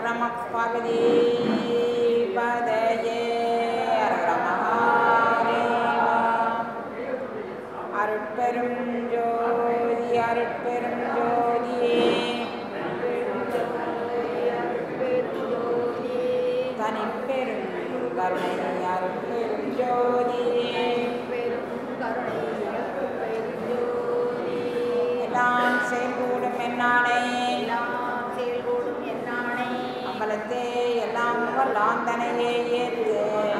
நம பார்வதி பதயே அரகர மகாதேவா அருட்பெரும் ஜோதி அருட்பெரும் ஜோதியே தனிப்பெரும் கருணை அருட்பெரும் ஜோதியே எல்லாம் செயல்கூடும் என்னானே அம்பலத்தே எல்லாம் வல்லாந்தனையே ஏற்று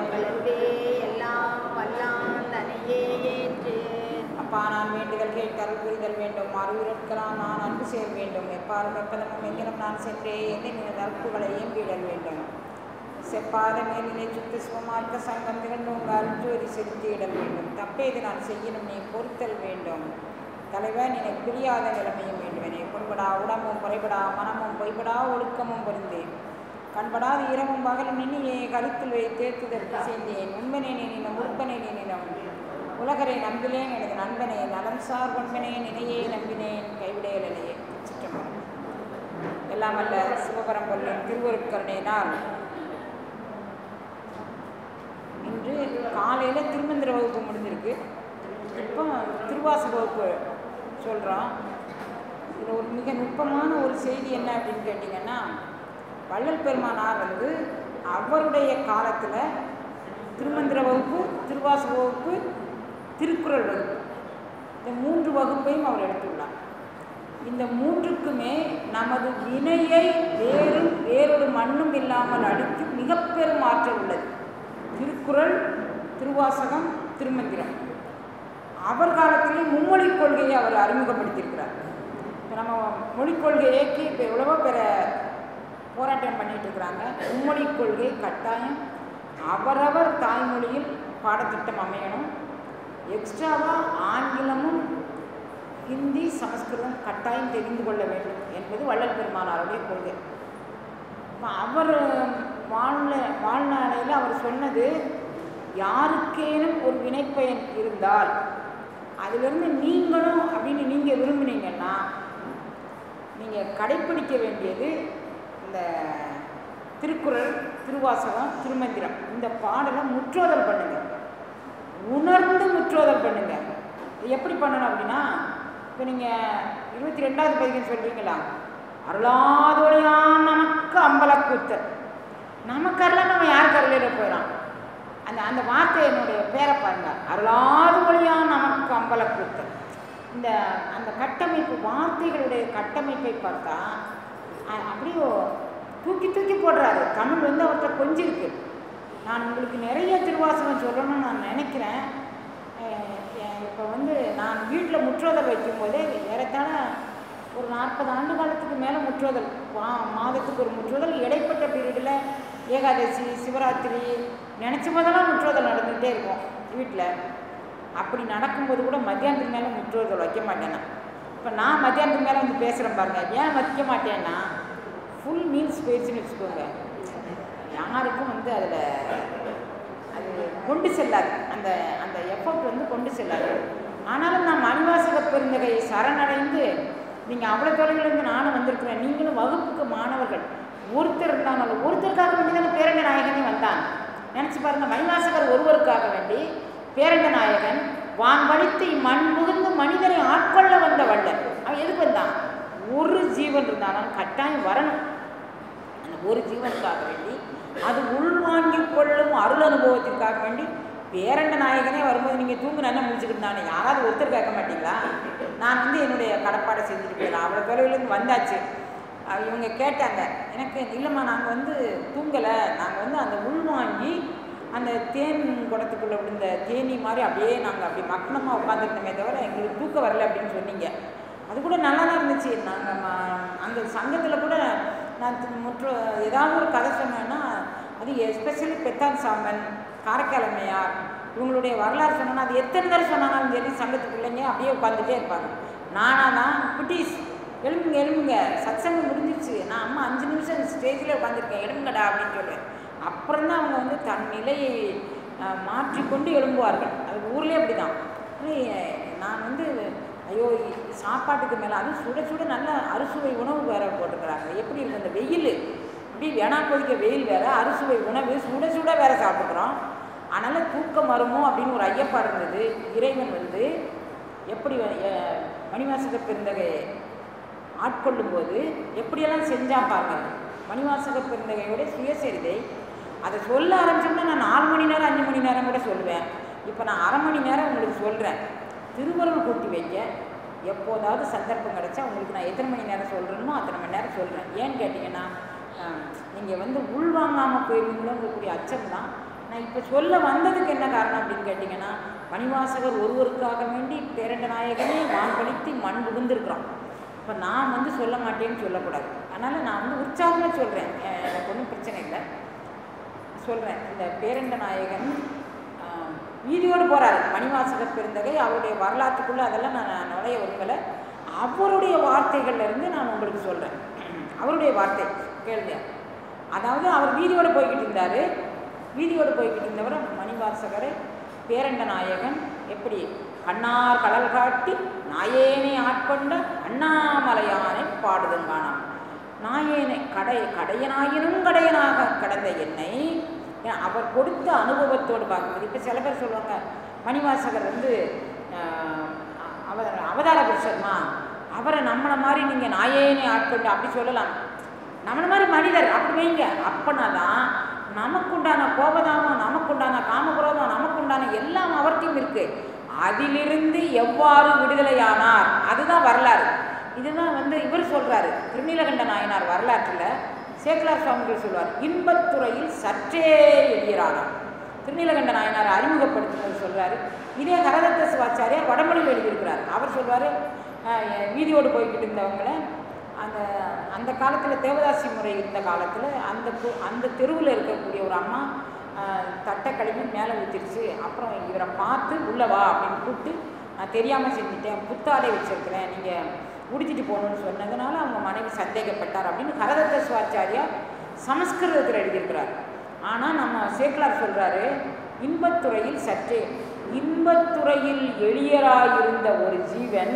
அப்பா நான் வேண்டுதல் கேட்டல் புரிதல் வேண்டும் அறிவுறுக்கலாம் நான் அன்பு செய்ய வேண்டும் எப்பாரும் எப்பதமும் எங்கிலும் நான் சென்றே என்னை நினைந்த அற்புகளை ஏம்பிடல் வேண்டும் செப்பாத மேலினை சுத்த சிவமார்க்க சங்கம் திகழ்ந்து உங்கள் அருஞ்சோதி செலுத்தியிடல் வேண்டும் தப்பேது நான் செய்யணும் நீ பொறுத்தல் வேண்டும் தலைவன் என்னை பிரியாத நிலைமையும் வேண்டுவனே பொன்படா உடம்பும் குறைபடா மனமும் பொய்படா ஒழுக்கமும் பொருந்தேன் கண்படாத இரவும் பகலும் நின்னியே கருத்தில் வைத்தேத்துதற்கு செய்தேன் உண்பனே நினம் உறுப்பனே நினம் உலகரை நம்பினேன் எனது நண்பனே நலம் சார் கொண்பனே நினையே நம்பினேன் கைவிடையலனையே சிற்றம்பலம் எல்லாம் அல்ல சிவபரம்பொருளின் திருவருட்கருணையினால் இன்று காலையில் திருமந்திர வகுப்பு முடிஞ்சிருக்கு இப்போ திருவாச வகுப்பு சொல்கிறோம் இதில் ஒரு மிக நுட்பமான ஒரு செய்தி என்ன அப்படின்னு கேட்டிங்கன்னா வள்ளல் பெருமானார் வந்து அவருடைய காலத்தில் திருமந்திர வகுப்பு திருவாச வகுப்பு திருக்குறள் வகுப்பு இந்த மூன்று வகுப்பையும் அவர் எடுத்துள்ளார் இந்த மூன்றுக்குமே நமது வினையை வேறு வேறொரு மண்ணும் இல்லாமல் அடிக்கும் மிக பெரும் ஆற்றல் உள்ளது திருக்குறள் திருவாசகம் திருமந்திரம் அவர் காலத்திலே மும்மொழிக் கொள்கையை அவர் அறிமுகப்படுத்தியிருக்கிறார் இப்போ நம்ம மொழிக் கொள்கையை இப்போ எவ்வளவோ பேர போராட்டம் பண்ணிட்டு இருக்கிறாங்க மும்மொழிக் கொள்கை கட்டாயம் அவரவர் தாய்மொழியில் பாடத்திட்டம் அமையணும் எக்ஸ்ட்ராவாக ஆங்கிலமும் ஹிந்தி சமஸ்கிருதம் கட்டாயம் தெரிந்து கொள்ள வேண்டும் என்பது வள்ளல் பெருமானாருடைய கொள்கை இப்போ அவர் வாழ்ல வாழ்நாளையில் அவர் சொன்னது யாருக்கேனும் ஒரு வினைப்பயன் இருந்தால் அதிலிருந்து நீங்களும் அப்படின்னு நீங்கள் விரும்புனீங்கன்னா நீங்கள் கடைப்பிடிக்க வேண்டியது இந்த திருக்குறள் திருவாசகம் திருமந்திரம் இந்த பாடலை முற்றோதல் பண்ணுங்கள் உணர்ந்து முற்றோதல் பண்ணுங்க இது எப்படி பண்ணணும் அப்படின்னா இப்போ நீங்கள் இருபத்தி ரெண்டாவது பதிகம் சொல்கிறீங்களா அருளாதொழியான் நமக்கு அம்பலக்கூத்தல் நமக்கு அருளாம அவன் யாருக்கு அருளிட போயிடான் அந்த அந்த வார்த்தை என்னுடைய பேரை பாருங்க அருளாது ஒளியான் நமக்கு அம்பலக்கூத்தல் இந்த அந்த கட்டமைப்பு வார்த்தைகளுடைய கட்டமைப்பை பார்த்தா அ- அப்படியே தூக்கி தூக்கி போடுறாரு தமிழ் வந்து அவர்கிட்ட கொஞ்சம் இருக்கு நான் உங்களுக்கு நிறைய திருவாசகம் சொல்லணும்னு நான் நினைக்கிறேன் இப்போ வந்து நான் வீட்டில் முற்றோதல் வைக்கும்போதே ஏறத்தாழ ஒரு நாற்பது ஆண்டு காலத்துக்கு மேலே முற்றோதல் வா மாதத்துக்கு ஒரு முற்றோதல் இடைப்பட்ட பீரியடில் ஏகாதசி சிவராத்திரி நினச்ச போதெல்லாம் முற்றோதல் நடந்துகிட்டே இருக்கும் வீட்டில் அப்படி நடக்கும்போது கூட மத்தியானத்துக்கு மேலே முற்றோதல் வைக்க மாட்டேன் நான் இப்போ நான் மத்தியானத்துக்கு மேலே வந்து பேசுகிறேன் பாருங்க ஏன் வைக்க மாட்டேன்னா ஃபுல் மீல்ஸ் போயிடுச்சுன்னு வச்சுக்கோங்க யாருக்கும் வந்து அதில் அது கொண்டு செல்லாது அந்த அந்த எஃபர்ட் வந்து கொண்டு செல்லாது ஆனாலும் நான் மணிவாசக பெருந்தகை சரணடைந்து நீங்கள் அவ்வளோ தொலைவிலிருந்து நானும் வந்திருக்கிறேன் நீங்களும் வகுப்புக்கு மாணவர்கள் ஒருத்தர் இருந்தாலும் ஒருத்தருக்காக வேண்டி தானே பேரண்ட நாயகனே வந்தான் நினச்சி பாருங்க மணிவாசகர் ஒருவருக்காக வேண்டி பேரண்ட நாயகன் வான் படித்து மண் முகுந்து மனிதனை ஆட்கொள்ள வந்த வள்ளல் அவன் எதுக்கு வந்தான் ஒரு ஜீவன் இருந்தாலும் கட்டாயம் வரணும் அந்த ஒரு ஜீவனுக்காக வேண்டி அது உள்வாங்கிக் கொள்ளும் அருள் அனுபவத்திற்காக வேண்டி பேரண்ட நாயகனே வரும்போது நீங்கள் தூங்கு நல்லா முடிச்சுக்கிட்டு தானே யாராவது ஒருத்தர் கேட்க மாட்டீங்களா நான் வந்து என்னுடைய கடப்பாடை செஞ்சுட்டு போயிடலாம் அவ்வளோ தொலைவிலேருந்து வந்தாச்சு அஹ் இவங்க கேட்டாங்க எனக்கு இல்லைம்மா நாங்கள் வந்து தூங்கலை நாங்கள் வந்து அந்த உள்வாங்கி அந்த தேன் குடத்துக்குள்ளே விழுந்த தேனி மாதிரி அப்படியே நாங்கள் அப்படி மக்னமாக உட்காந்துருந்தோமே தவிர எங்களுக்கு தூக்கம் வரல அப்படின்னு சொன்னீங்க அது கூட நல்லா தான் இருந்துச்சு நாங்கள் அந்த சங்கத்தில் கூட நான் தி- முற்று ஏதாவது ஒரு கதை சொன்னேன்னா அது எஸ்பெஷலி பெத்தான் சாம்பன் காரைக்காலம்மையார் இவங்களுடைய வரலாறு சொன்னோன்னா அது எத்தனை தடவை சொன்னாலும் சரி சங்கத்து பிள்ளைங்க அப்படியே உட்காந்துட்டே இருப்பாங்க நானாக தான் குட்டீஸ் எழும்புங்க எழும்புங்க சத்சங்கம் முடிஞ்சிருச்சு நான் அம்மா அஞ்சு நிமிஷம் ஸ்டேஜில் உட்காந்துருக்கேன் எழும்புங்கடா அப்படின்னு சொல்லுவேன் அப்புறம் தான் அவங்க வந்து தன் நிலையை அஹ், மாற்றிக்கொண்டு எழும்புவார்கள் அது ஊர்லேயே அப்படி தான் நான் வந்து ஐயோ இ- சாப்பாட்டுக்கு மேலே அதுவும் சுட சுட நல்ல அறுசுவை உணவு வேற போட்டுக்கிறாங்க எப்படி இருக்கு அந்த வெயில் இப்படி வேணா கொதிக்க வெயில் வேற அறுசுவை உணவு சுட சுட வேற சாப்பிட்றோம் அதனால் தூக்கம் வருமோ அப்படின்னு ஒரு ஐயப்பாடு இருந்தது இறைவன் வந்து எப்படி அஹ், மணிவாசக பெருந்தகை ஆட்கொள்ளும் போது எப்படியெல்லாம் செஞ்சான் பாருங்க மணிவாசக பெருந்தகையோட சுயசரிதை அதை சொல்ல ஆரம்பிச்சோம்னா நான் நாலு மணி நேரம் அஞ்சு மணி நேரம் கூட சொல்லுவேன் இப்போ நான் அரை மணி நேரம் உங்களுக்கு சொல்கிறேன் திருவருள் கூட்டி வைக்க எப்போதாவது சந்தர்ப்பம் கிடைச்சா உங்களுக்கு நான் எத்தனை மணி நேரம் சொல்கிறேனோ அத்தனை மணி நேரம் சொல்கிறேன் ஏன்னு கேட்டிங்கன்னா நீங்கள் வந்து உள்வாங்காமல் போயிருவீங்களோங்கக்கூடிய அச்சம் தான் நான் இப்போ சொல்ல வந்ததுக்கு என்ன காரணம் அப்படின்னு கேட்டிங்கன்னா மணிவாசகர் ஒருவருக்காக வேண்டி பேரண்ட நாயகனே வான் பழித்து மண் புகுந்திருக்கிறோம் இப்போ நான் வந்து சொல்ல மாட்டேன்னு சொல்லக்கூடாது அதனால் நான் வந்து உற்சாகமாக சொல்கிறேன் எனக்கு ஒன்றும் பிரச்சனை இல்லை சொல்கிறேன் இந்த பேரண்ட நாயகன் ஆஹ், வீதியோடு போகிறாரு மணிவாசகர் பெருந்தகை அவருடைய வரலாற்றுக்குள்ளே அதெல்லாம் நான் நுழைய விரும்பலை அவருடைய வார்த்தைகள்ல இருந்து நான் உங்களுக்கு சொல்கிறேன் அவருடைய வார்த்தை கேளுங்க அதாவது அவர் வீதியோடு போய்கிட்டு இருந்தார் வீதியோடு போய்கிட்டு இருந்தவர் மணிவாசகரை பேரண்ட நாயகன் எப்படி கண்ணார் கடல் காட்டி நாயேனை ஆட்கொண்ட அண்ணாமலையானை பாடுதுங்கானாம் நாயேனை கடை கடையனாயினும் கடையனாக கடந்த என்னை ஏன் அவர் கொடுத்த அனுபவத்தோடு பார்க்கும்போது இப்போ சில பேர் சொல்லுவாங்க மணிவாசகர் வந்து ஆஹ், அவர் அவதார புருஷர்மா அவரை நம்மளை மாதிரி நீங்கள் நாயேனை ஆட்கொண்டு அப்படி சொல்லலாம் நம்மளை மாதிரி மனிதர் அப்படி வைங்க அப்பனா தான் நமக்குண்டான கோபதாபம் நமக்குண்டான காமகுரோதம் நமக்குண்டான எல்லாம் அவர்கிட்டையும் இருக்கு அதிலிருந்து எவ்வாறு விடுதலையானார் அதுதான் வரலாறு இதுதான் வந்து இவர் சொல்றாரு திருநீலகண்ட நாயனார் வரலாற்றில் சேக்கலார் சுவாமிகள் சொல்வார் இன்பத்துறையில் சற்றே எளியரானார் திருநீலகண்ட நாயனார் அறிமுகப்படுத்தும்போது சொல்றாரு இதே கரதத்த சிவாச்சாரியார் வடமொழியில் எழுதியிருக்கிறார் அவர் சொல்வார் வீதியோடு போய்கிட்டு இருந்தவங்கள அந்த அந்த காலத்தில் தேவதாசி முறை இருந்த காலத்தில் அந்த கு- அந்த தெருவில் இருக்கக்கூடிய ஒரு அம்மா ஆஹ், தட்டை கழுவி மேலே ஊற்றிருச்சு அப்புறம் இவரை பார்த்து உள்ளே வா அப்படின்னு கூப்பிட்டு நான் தெரியாமல் செஞ்சுட்டேன் புத்தாடை வச்சிருக்கிறேன் நீங்கள் உடுத்திட்டு போகணும்னு சொன்னதுனால அவங்க மனைவி சந்தேகப்பட்டார் அப்படின்னு கரதத்த சிவாச்சாரியார் சமஸ்கிருதத்தில் எழுதியிருக்கிறார் ஆனால் நம்ம சேக்கலார் சொல்கிறாரு இன்பத்துறையில் சற்றே இன்பத்துறையில் எளியராயிருந்த ஒரு ஜீவன்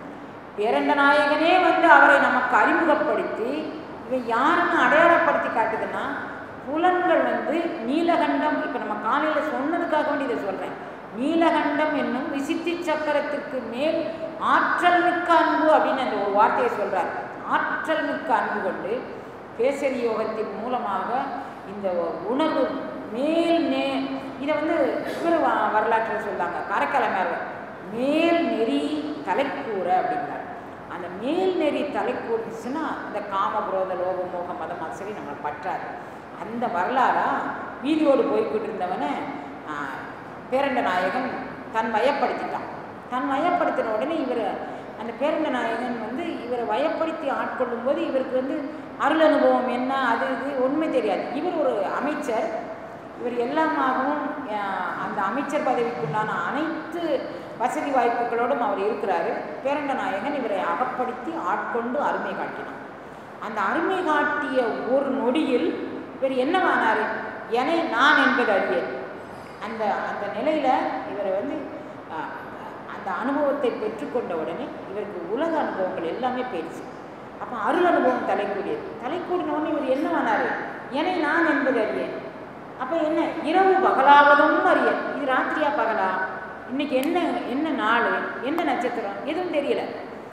பேரண்ட நாயகனே வந்து அவரை நமக்கு அறிமுகப்படுத்தி இவன் யாருன்னு அடையாளப்படுத்தி காட்டுதுன்னா புலன்கள் வந்து நீலகண்டம் இப்போ நம்ம காலையில் சொன்னதுக்காக வேண்டி இதை சொல்கிறேன் நீலகண்டம் என்னும் விசித்தி சக்கரத்துக்கு மேல் ஆற்றல் மிக்க அன்பு அப்படின்னு அந்த ஒரு வார்த்தையை சொல்கிறார் ஆற்றல் மிக்க அன்பு கொண்டு கேசரி யோகத்தின் மூலமாக இந்த உணர்வு மேல் நே இதை வந்து இவர் வ- வரலாற்றில் சொல்றாங்க காரைக்கால மேர்வர் மேல் நெறி தலைக்கூற அப்படிங்கிறார் அந்த மேல் நெறி தலைக்கூறுச்சுன்னா இந்த காம குரோத லோக மோக மதம் அது சரி நம்மளை பற்றாது அந்த வரலாறா வீதியோடு போய்கிட்டு இருந்தவனை ஆ, பேரண்ட நாயகன் தன் வயப்படுத்திட்டான் தன் வயப்படுத்தின உடனே இவர் அந்த பேரண்ட நாயகன் வந்து இவரை வயப்படுத்தி ஆட்கொள்ளும் போது இவருக்கு வந்து அருள் அனுபவம் என்ன அது இது ஒன்றுமே தெரியாது இவர் ஒரு அமைச்சர் இவர் எல்லாமாகவும் அஹ், அந்த அமைச்சர் பதவிக்குண்டான அனைத்து வசதி வாய்ப்புகளோடும் அவர் இருக்கிறாரு பேரண்ட நாயகன் இவரை அகப்படுத்தி ஆட்கொண்டு அருமை காட்டினான் அந்த அருமை காட்டிய ஒரு நொடியில் இவர் என்னவானார் எனை நான் என்பது அறியேன் அந்த அந்த நிலையில் இவரை வந்து அஹ், அந்த அனுபவத்தை பெற்றுக்கொண்ட உடனே இவருக்கு உலக அனுபவங்கள் எல்லாமே போயிடுச்சு அப்போ அருள் அனுபவம் தலைக்கூடியது தலைக்கூடின உடனே இவர் என்னவானார் எனை நான் என்பது அறியேன் அப்போ என்ன இரவு பகலாவதும் அறியேன் இது ராத்திரியா பகலா இன்னைக்கு என்ன என்ன நாள் என்ன நட்சத்திரம் எதுவும் தெரியல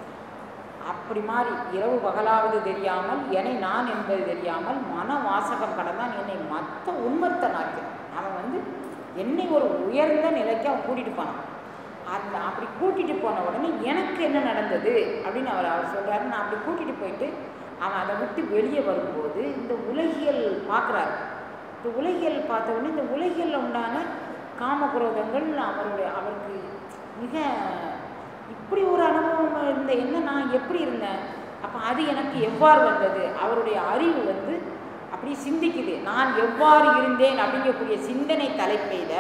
அப்படி மாறி இரவு பகலாவது தெரியாமல் என்னை நான் என்பது தெரியாமல் மன வாசகம் கடந்தான் என்னை மற்ற உண்மத்தனாக்கிறான் அவன் வந்து என்னை ஒரு உயர்ந்த நிலைக்கு அவன் கூட்டிட்டு போனான் அந்த அப்படி கூட்டிட்டு போன உடனே எனக்கு என்ன நடந்தது அப்படின்னு அவர் அவர் சொல்றாரு நான் அப்படி கூட்டிட்டு போயிட்டு அவன் அதை விட்டு வெளியே வரும்போது இந்த உலகியல் பார்க்குறாரு இந்த உலகியல் பார்த்த உடனே இந்த உலகியல்ல உண்டான காமகுரோதங்கள் அவருடைய அவருக்கு மிக இப்படி ஒரு அனுபவம் இருந்த என்ன நான் எப்படி இருந்தேன் அப்போ அது எனக்கு எவ்வாறு வந்தது அவருடைய அறிவு வந்து அப்படி சிந்திக்குது நான் எவ்வாறு இருந்தேன் அப்படிங்கக்கூடிய சிந்தனை தலைப்பெய்த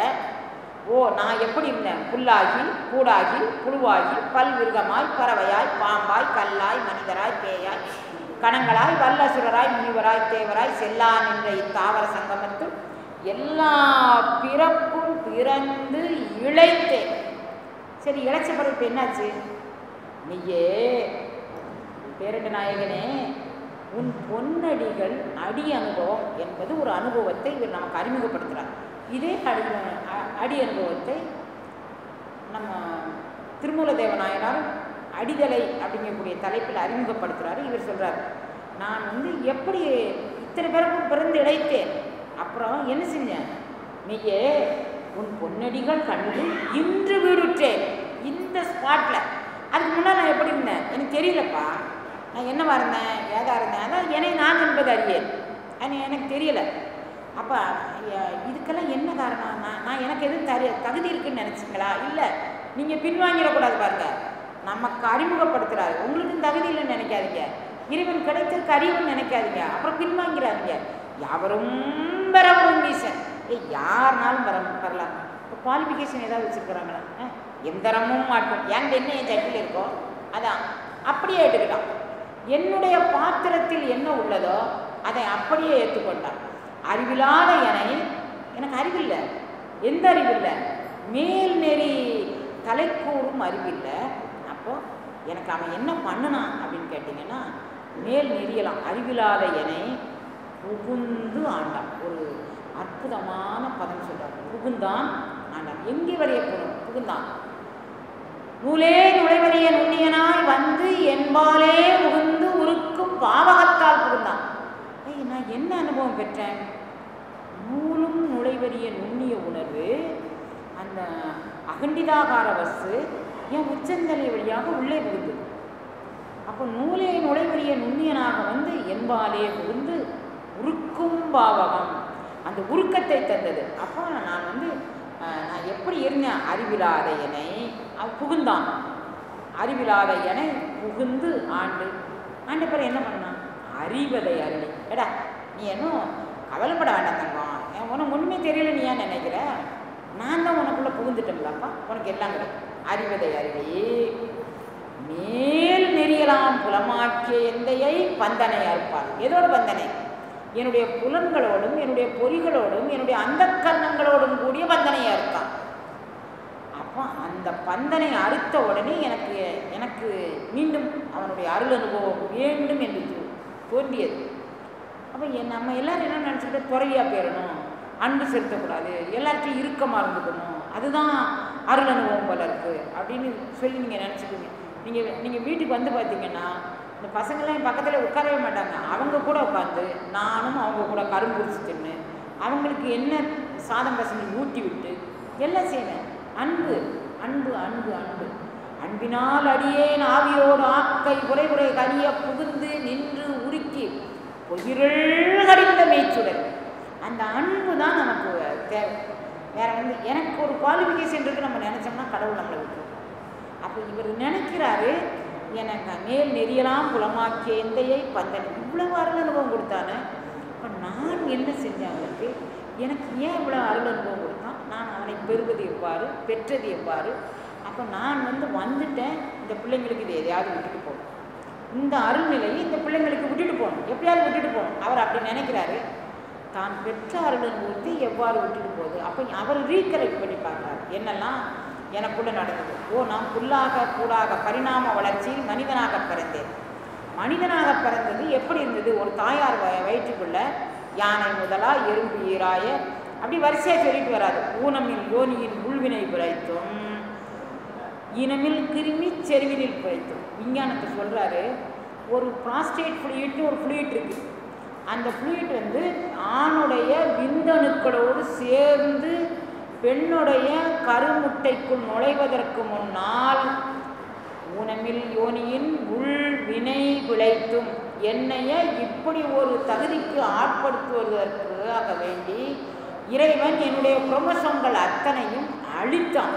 ஓ நான் எப்படி இருந்தேன் புல்லாகி கூடாகி புழுவாகி பல்விருகமாய் பறவையாய் பாம்பாய் கல்லாய் மனிதராய் பேயாய் கணங்களாய் வல்லசுரராய் முனிவராய் தேவராய் செல்லான் என்ற இத்தாவர சங்கமத்தில் எல்லா பிறப்பும் பிறந்து இழைத்தேன் சரி இழைச்ச பிறகு இப்போ என்னாச்சு நீயே பேரண்ட நாயகனே உன் பொன்னடிகள் அடி அனுபவம் என்பது ஒரு அனுபவத்தை இவர் நமக்கு அறிமுகப்படுத்துகிறார் இதே அடி அ- அடி அனுபவத்தை நம்ம திருமூல தேவநாயனார் அடிதலை அப்படிங்கக்கூடிய தலைப்பில் அறிமுகப்படுத்துகிறாரு இவர் சொல்றார் நான் வந்து எப்படி இத்தனை பேருக்கும் பிறந்து இழைத்தேன் அப்புறம் என்ன செஞ்சேன் நீயே உன் பொன்னடிகள் கண்டு இன்று வீடுற்றேன் இந்த ஸ்பாட்டில் அதுக்கு முன்னாடி நான் எப்படி இருந்தேன் எனக்கு தெரியலப்பா நான் என்னவா இருந்தேன் ஏதா இருந்தேன் அதான் என்னை நான் என்பது அறியேன் அது எனக்கு தெரியல அப்போ இதுக்கெல்லாம் என்ன காரணம் நான் நான் எனக்கு எதுவும் தரி தகுதி இருக்குன்னு நினச்சிங்களா இல்லை நீங்கள் பின்வாங்கிடக்கூடாது பாருங்க நமக்கு அறிமுகப்படுத்துறாரு உங்களுக்கு தகுதி இல்லைன்னு நினைக்காதீங்க இறைவன் கிடைத்திருக்க அறிவுன்னு நினைக்காதீங்க அப்புறம் பின்வாங்கிறாதீங்க யாவரும் பெறவரும் வீசன் ஏய் யாருனாலும் பெற பெறலாம் இப்போ குவாலிஃபிகேஷன் ஏதாவது வச்சுருக்குறாங்களா எந்தரமும் மாட்டும் என் என்ன என் சட்டியில் இருக்கோ அதான் அப்படியே எடுத்துக்கிட்டான் என்னுடைய பாத்திரத்தில் என்ன உள்ளதோ அதை அப்படியே ஏற்றுக்கொண்டான் அறிவில்லாத என்னை எனக்கு அறிவில்லை எந்த அறிவில்லை மேல் நெறி தலைக்கூறும் அறிவில்லை அப்போ எனக்கு அவன் என்ன பண்ணுனான் அப்படின்னு கேட்டிங்கன்னா மேல் நெறியலாம் அறிவில்லாத என்னை புகுந்து ஆண்டான் ஒரு அற்புதமான பதம் சொல்றார் புகுந்தான் ஆண்டான் எங்கே வரைய போகணும் புகுந்தான் நூலே நுழைவறிய நுண்ணியனாய் வந்து என்பாலே புகுந்து உருக்கும் பாவகத்தால் புகுந்தான் ஏய் நான் என்ன அனுபவம் பெற்றேன் நூலும் நுழைவறிய நுண்ணிய உணர்வு அந்த அகண்டிதாகார வஸ்து என் உச்சந்தலை வழியாக உள்ளே புகுந்தது அப்போ நூலே நுழைவறிய நுண்ணியனாக வந்து என்பாலே புகுந்து உருக்கும் பாவகம் அந்த உருக்கத்தை தந்தது அப்போ நான் வந்து அஹ், நான் எப்படி இருந்தேன் அறிவிலாத என்னை அவன் புகுந்தான் அறிவிலாத என்னை புகுந்து ஆண்டு ஆண்ட பிறகு என்ன பண்ணான் அறிவதை அருளி எடா நீ இன்னும் கவலைப்பட வேண்டாம் தங்கம் என் உனக்கு ஒன்றுமே தெரியல நீ ஏன் நினைக்கிற நான் தான் உனக்குள்ளே புகுந்துட்டோம்லப்பா உனக்கு எல்லாம் கிடைக்கும் அறிவதை அருளி மேல் நெறியலாம் புலமாக்கிய எந்தையை பந்தனை அறுப்பார் எதோட பந்தனை என்னுடைய புலன்களோடும் என்னுடைய பொறிகளோடும் என்னுடைய அந்த கர்ணங்களோடும் கூடிய பந்தனையை அறுத்தான் அப்போ அந்த பந்தனை அறுத்த உடனே எனக்கு எனக்கு மீண்டும் அவனுடைய அருள் அனுபவம் வேண்டும் என்று தோ- தோன்றியது அப்போ என் நம்ம எல்லாரும் என்ன நினச்சிக்கிட்டு துறையாக போயிடணும் அன்பு செலுத்தக்கூடாது எல்லார்ட்டையும் இறுக்கமாக இருந்துக்கணும் அதுதான் அருள் அனுபவம் போல இருக்குது அப்படின்னு சொல்லி நீங்கள் நினச்சிக்கோங்க நீங்கள் நீங்கள் வீட்டுக்கு வந்து பார்த்தீங்கன்னா இந்த பசங்கள்லாம் என் பக்கத்தில் உட்காரவே மாட்டாங்க அவங்க கூட உட்காந்து நானும் அவங்க கூட கரும்புரிச்சு தின்னு அவங்களுக்கு என்ன சாதம் பசங்க ஊட்டி விட்டு எல்லாம் செய்வேன் அன்பு அன்பு அன்பு அன்பு அன்பினால் அடியேன் ஆவியோடு ஆக்கை குறை குறை கனிய புகுந்து நின்று உருக்கி பொகிரள் கடிந்த மேய்ச்சுடல் அந்த அன்பு தான் நமக்கு தேவை வேற வந்து எனக்கு ஒரு குவாலிஃபிகேஷன் இருக்கு நம்ம நினச்சோம்னா கடவுள் நம்மளை விட்டுரும் அப்போ இவர் நினைக்கிறாரு எனக்கு மேல் நெறியலாம் புலமாக்கிய எந்தையை பந்தன் இவ்வளவு அருள் அனுபவம் கொடுத்தானே இப்போ நான் என்ன செஞ்சேன் அவனுக்கு எனக்கு ஏன் இவ்வளோ அருள் அனுபவம் கொடுத்தான் நான் அவனை பெறுவது எவ்வாறு பெற்றது எவ்வாறு அப்போ நான் வந்து வந்துட்டேன் இந்த பிள்ளைங்களுக்கு இது எதையாவது விட்டுட்டு போகணும் இந்த அருள்நிலையை இந்த பிள்ளைங்களுக்கு விட்டுட்டு போகணும் எப்படியாவது விட்டுட்டு போகணும் அவர் அப்படி நினைக்கிறாரு தான் பெற்ற அருள் அனுபவத்தை எவ்வாறு விட்டுட்டு போகுது அப்போ அவர் ரீகலெக்ட் பண்ணி பார்க்குறாரு என்னெல்லாம் எனக்குள்ள நடந்தது ஓ நான் புல்லாக கூடாக பரிணாம வளர்ச்சியில் மனிதனாக பிறந்தேன் மனிதனாக பிறந்தது எப்படி இருந்தது ஒரு தாயார் வ- வயிற்றுக்குள்ள யானை முதலா எறும்பு ஈராய அப்படி வரிசையாக சொல்லிட்டு வராது ஊனமில் யோனியின் உள்வினை பிழைத்தும் இனமில் கிருமி செருவினில் பிழைத்தும் விஞ்ஞானத்தை சொல்கிறாரு ஒரு ப்ராஸ்டேட் ஃப்ளூயிட்னு ஒரு ஃப்ளூயிட் இருக்குது அந்த ஃப்ளூயிட் வந்து ஆணுடைய விந்தணுக்களோடு சேர்ந்து பெண்ணுடைய கருமுட்டைக்குள் நுழைவதற்கு முன்னால் ஊனமில் யோனியின் உள் வினை விளைத்தும் என்னைய இப்படி ஒரு தகுதிக்கு ஆட்படுத்துவதற்காக வேண்டி இறைவன் என்னுடைய குரோமசோம்கள் அத்தனையும் அழித்தான்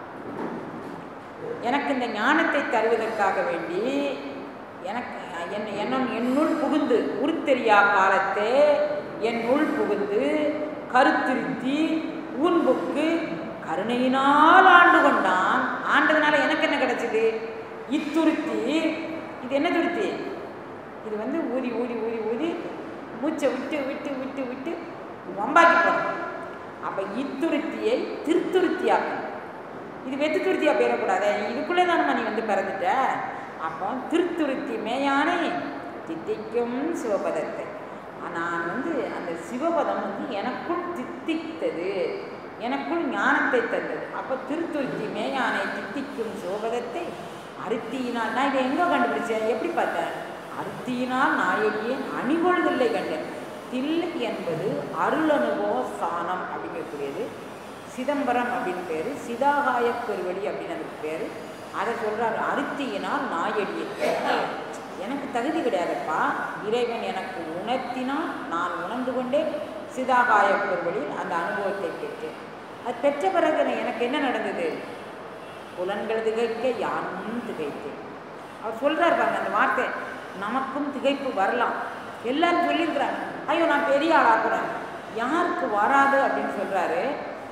எனக்கு இந்த ஞானத்தை தருவதற்காக வேண்டி எனக்கு என் என்னும் என்னுள் புகுந்து உருத்தெரியா காலத்தே என் உள் புகுந்து கருத்திருத்தி ஊன்புக்கு கருணையினால் ஆண்டு கொண்டான் ஆண்டதுனால எனக்கு என்ன கிடைச்சது இத்துருத்தி இது என்ன துருத்தி இது வந்து ஊதி ஊதி ஊதி ஊதி மூச்சை விட்டு விட்டு விட்டு விட்டு வம்பாக்கி போகணும் அப்போ இத்துருத்தியை திருத்துருத்தியாக்கணும் இது வெத்து துருத்தியாக போயிடக்கூடாது இதுக்குள்ளே தானம்மா நீ வந்து பிறந்துட்ட அப்போ திருத்துருத்தி மேயானை தித்திக்கும் சிவபதத்தை நான் வந்து அந்த சிவபதம் வந்து எனக்குள் தித்தித்தது எனக்குள் ஞானத்தை தந்தது அப்போ திருத்துருத்தி மேயானை தித்திக்கும் சிவபதத்தை அருத்தியினால் நான் இதை எங்கே கண்டுபிடிச்சேன் எப்படி பார்த்தேன் அருத்தியினால் நாயகியை அணிகொள்தில்லை கண்டேன் தில்லை என்பது அருள் அனுபவ ஸ்தானம் அப்படிங்கக்கூடியது சிதம்பரம் அப்படின்னு பேர் சிதாகாய பெருவெளி அப்படின்னு அதுக்கு பேர் அதை சொல்கிறார் அருத்தியினால் நாயடியை எனக்கு தகுதி கிடையாதுப்பா இறைவன் எனக்கு உணர்த்தினால் நான் உணர்ந்து கொண்டே சிதாகாய பெருவெளியில் அந்த அனுபவத்தை பெற்றேன் அது பெற்ற பிறகு எனக்கு என்ன நடந்தது புலன்கள் திகைக்க யானும் திகைத்தேன் அவர் சொல்கிறார் பாருங்க அந்த வார்த்தை நமக்கும் திகைப்பு வரலாம் எல்லாரும் சொல்லியிருக்கிறாங்க ஐயோ நான் பெரிய ஆளாக்குறேன் யாருக்கு வராது அப்படின்னு சொல்கிறாரு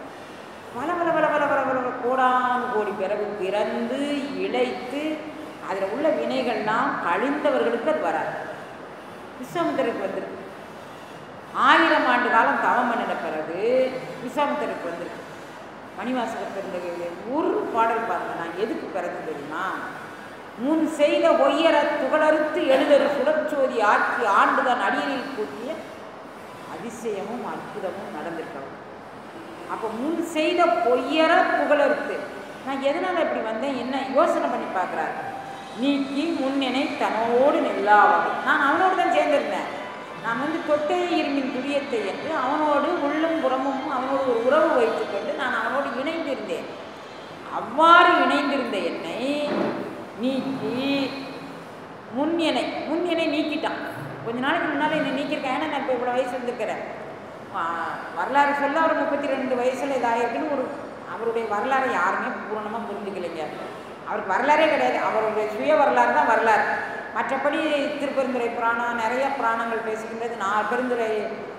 பல பல பல பல பல பல கோடானு கோடி பிறகு பிறந்து இழைத்து அதில் உள்ள வினைகள்லாம் கழிந்தவர்களுக்கு அது வராது விஸ்வாமித்தருக்கு வந்திருக்கு ஆயிரம் ஆண்டு காலம் தவம் பண்ணின பிறகு விஸ்வாமித்தருக்கு வந்திருக்கு மணிவாசகர் பிறந்த ஒரு பாடல் பாருங்க நான் எதுக்கு பிறந்து தெரியுமா முன் செய்த ஒய்யர துகளறுத்து எழுதரு சுடற்சோதி ஆக்கி ஆண்டுதான் அடியலில் கூட்டிய அதிசயமும் அற்புதமும் நடந்திருக்கவும் அப்போ முன் செய்த பொய்யர புகழறுத்து நான் எதனால் இப்படி வந்தேன் என்ன யோசனை பண்ணி பார்க்குறாரு நீக்கி முன்னினை தன்னோடு நில்லாவது நான் அவனோடு தான் சேர்ந்திருந்தேன் நான் வந்து தொட்டே இருமின் துரியத்தை என்று அவனோடு உள்ளும் புறமும் அவனோடு ஒரு உறவு வைத்துக்கொண்டு நான் அவனோடு இணைந்திருந்தேன் அவ்வாறு இணைந்திருந்த என்னை நீக்கி முன்னினை முன்னினை நீக்கிட்டான் கொஞ்ச நாளைக்கு முன்னால் என்னை நீக்கியிருக்கேன் ஏன்னா நான் இப்போ இவ்வளோ வயசு வந்திருக்கிறேன் வரலாறு சொல்ல அவர் முப்பத்தி ரெண்டு வயசில் இதாகிருக்குன்னு ஒரு அவருடைய வரலாறை யாருமே பூரணமாக புரிஞ்சுக்கலைங்க அவருக்கு வரலாறே கிடையாது அவருடைய சுய வரலாறு தான் வரலாறு மற்றபடி திருப்பெருந்துறை புராணம் நிறைய புராணங்கள் பேசுகின்றது நான் பெருந்துறை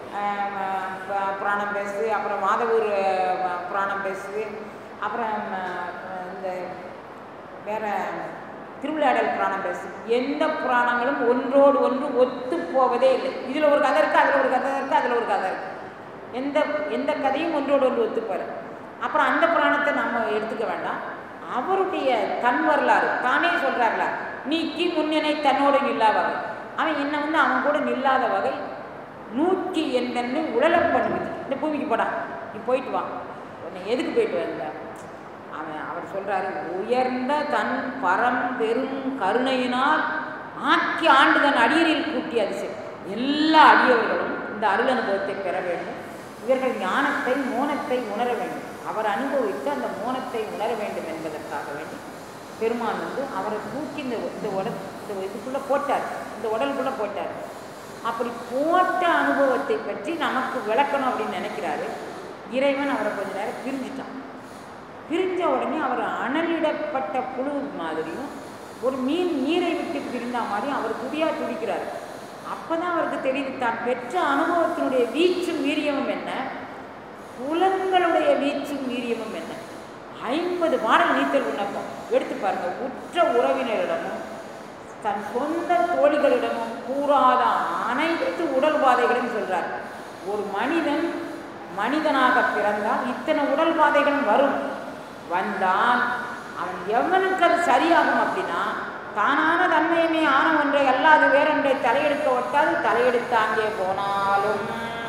புராணம் பேசுது அப்புறம் மாதவூர் புராணம் பேசுது அப்புறம் இந்த வேற திருவிளையாடல் புராணம் பேசுது எந்த புராணங்களும் ஒன்றோடு ஒன்று ஒத்து போவதே இல்லை இதில் ஒரு கதை இருக்குது அதில் ஒரு கதை இருக்குது அதில் ஒரு கதை இருக்குது எந்த எந்த கதையும் ஒன்றோடு ஒன்று ஒத்துப்பாரு அப்புறம் அந்த புராணத்தை நம்ம எடுத்துக்க வேண்டாம் அவருடைய தன் வரலாறு தானே சொல்கிறார்ல நீக்கி முன்னினை தன்னோடு நில்லா வகை அவன் என்ன வந்து அவன் கூட நில்லாத வகை நூற்றி எந்தன்னு உழல பண்ணுது இந்த பூமிக்கு போடா நீ போயிட்டு வா உன்னை எதுக்கு போயிட்டு வந்த அவன் அவர் சொல்கிறாரு உயர்ந்த தன் பரம் பெரும் கருணையினால் ஆக்கி ஆண்டு தன் அடியரில் கூட்டி அதிசயம் எல்லா அடியவர்களும் இந்த அருள் அனுபவத்தை பெற வேண்டும் இவர்கள் ஞானத்தை மோனத்தை உணர வேண்டும் அவர் அனுபவித்து அந்த மோனத்தை உணர வேண்டும் என்பதற்காக வேண்டி பெருமான் வந்து அவரை தூக்கி இந்த இந்த உடல் இந்த இதுக்குள்ளே போட்டார் இந்த உடலுக்குள்ளே போட்டார் அப்படி போட்ட அனுபவத்தை பற்றி நமக்கு விளக்கணும் அப்படின்னு நினைக்கிறாரு இறைவன் அவரை கொஞ்ச நேரம் பிரிஞ்சிட்டான் பிரிஞ்ச உடனே அவர் அனலிடப்பட்ட புழு மாதிரியும் ஒரு மீன் நீரை விட்டு பிரிந்த மாதிரியும் அவர் துடியாக துடிக்கிறார் அப்போ தான் அவருக்கு தெரியுது தான் பெற்ற அனுபவத்தினுடைய வீச்சும் வீரியமும் என்ன புலன்களுடைய வீச்சும் வீரியமும் என்ன ஐம்பது பாடல் நீச்சல் விண்ணப்பம் எடுத்து பாருங்க உற்ற உறவினரிடமும் தன் சொந்த தோழிகளிடமும் கூறாத அனைத்து உடல் பாதைகளையும் சொல்றார் ஒரு மனிதன் மனிதனாக பிறந்தால் இத்தனை உடல் பாதைகளும் வரும் வந்தால் அவன் எவனுக்கு அது சரியாகும் அப்படின்னா தானான தன்மையுமே ஆன ஒன்றை அல்லாது வேறொன்றை தலையெடுக்க ஒட்டாது தலையெடுத்து அங்கே போனாலும்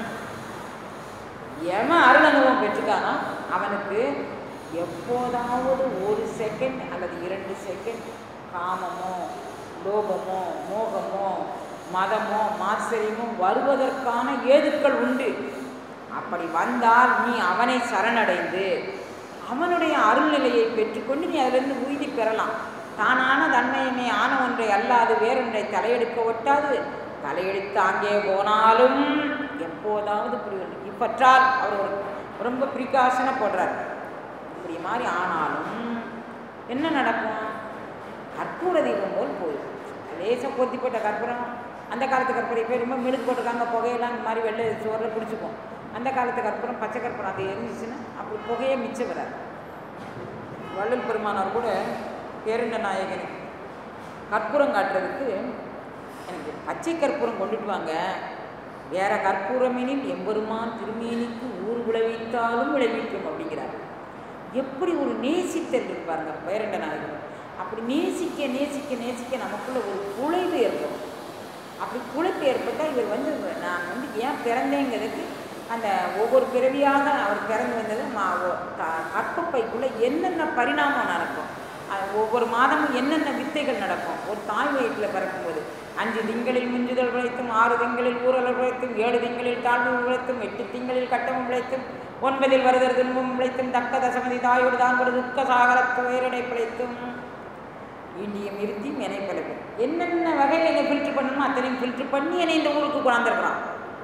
எவன் அருள் அனுபவம் பெற்றுக்கானோ அவனுக்கு எப்போதாவது ஒரு செகண்ட் அல்லது இரண்டு செகண்ட் காமமோ லோபமோ மோகமோ மதமோ மாச்சரியமோ வருவதற்கான ஏதுக்கள் உண்டு அப்படி வந்தால் நீ அவனை சரணடைந்து அவனுடைய அருள்நிலையை பெற்றுக்கொண்டு நீ அதிலிருந்து உய்தி பெறலாம் தானான தன்மையுமே ஆன ஒன்றை அல்லாது வேறொன்றை தலையெடுக்க ஒட்டாது தலையெடுத்து அங்கே போனாலும் எப்போதாவது புரிவது இப்பற்றால் அவர் ஒரு ரொம்ப பிரிகாஷனாக போடுறார் இப்படி மாதிரி ஆனாலும் என்ன நடக்கும் கற்பூர தீபம் போல் போயிடும் லேசாக பொத்தி போட்ட கற்பூரம் அந்த காலத்து கற்பூரம் இப்போ ரொம்ப மெழுகு போட்டிருக்காங்க புகையெல்லாம் இந்த மாதிரி வெள்ளை சோறில் பிடிச்சிக்கும் அந்த காலத்து கற்பூரம் பச்சை கற்பூரம் அது எரிஞ்சிச்சுன்னா அப்படி புகையே மிச்சம் வராது வள்ளல் பெருமானார் கூட பேருண்ட நாயகனுக்கு கற்பூரம் காட்டுறதுக்கு எனக்கு பச்சை கற்பூரம் கொண்டுட்டு வாங்க வேற கற்பூரமெனில் எம்பெருமான் திருமேனிக்கு ஊர் விளைவித்தாலும் விளைவிக்கும் அப்படிங்கிறார் எப்படி ஒரு நேசித்தல் இருக்கு பாருங்க பேரண்ட நாயகன் அப்படி நேசிக்க நேசிக்க நேசிக்க நமக்குள்ள ஒரு குழைவு ஏற்படும் அப்படி குழப்பு ஏற்பட்டால் இவர் வந்து நான் வந்து ஏன் பிறந்தேங்கிறதுக்கு அந்த ஒவ்வொரு பிறவியாக அவர் பிறந்து வந்தது மா கற்பப்பைக்குள்ளே என்னென்ன பரிணாமம் நடக்கும் அது ஒவ்வொரு மாதமும் என்னென்ன வித்தைகள் நடக்கும் ஒரு தாய் வயிற்றில் பிறக்கும்போது அஞ்சு திங்களில் மிஞ்சுதல் விளைத்தும் ஆறு திங்களில் ஊரல் விளைத்தும் ஏழு திங்களில் தாழ்வு விளைத்தும் எட்டு திங்களில் கட்டமும் விளைத்தும் ஒன்பதில் வருதல் துன்பம் விளைத்தும் தக்க தசமதி தாயோடு தாங்கொடு துக்க சாகரத்து உயரடை பிழைத்தும் இந்தியம் இருத்தி என்னை பிழைப்பு என்னென்ன வகையில் என்னை ஃபில்ட்ரு பண்ணணுமோ அத்தனையும் ஃபில்ட்ரு பண்ணி என்னை இந்த ஊருக்கு கொண்டாந்துருக்கிறான்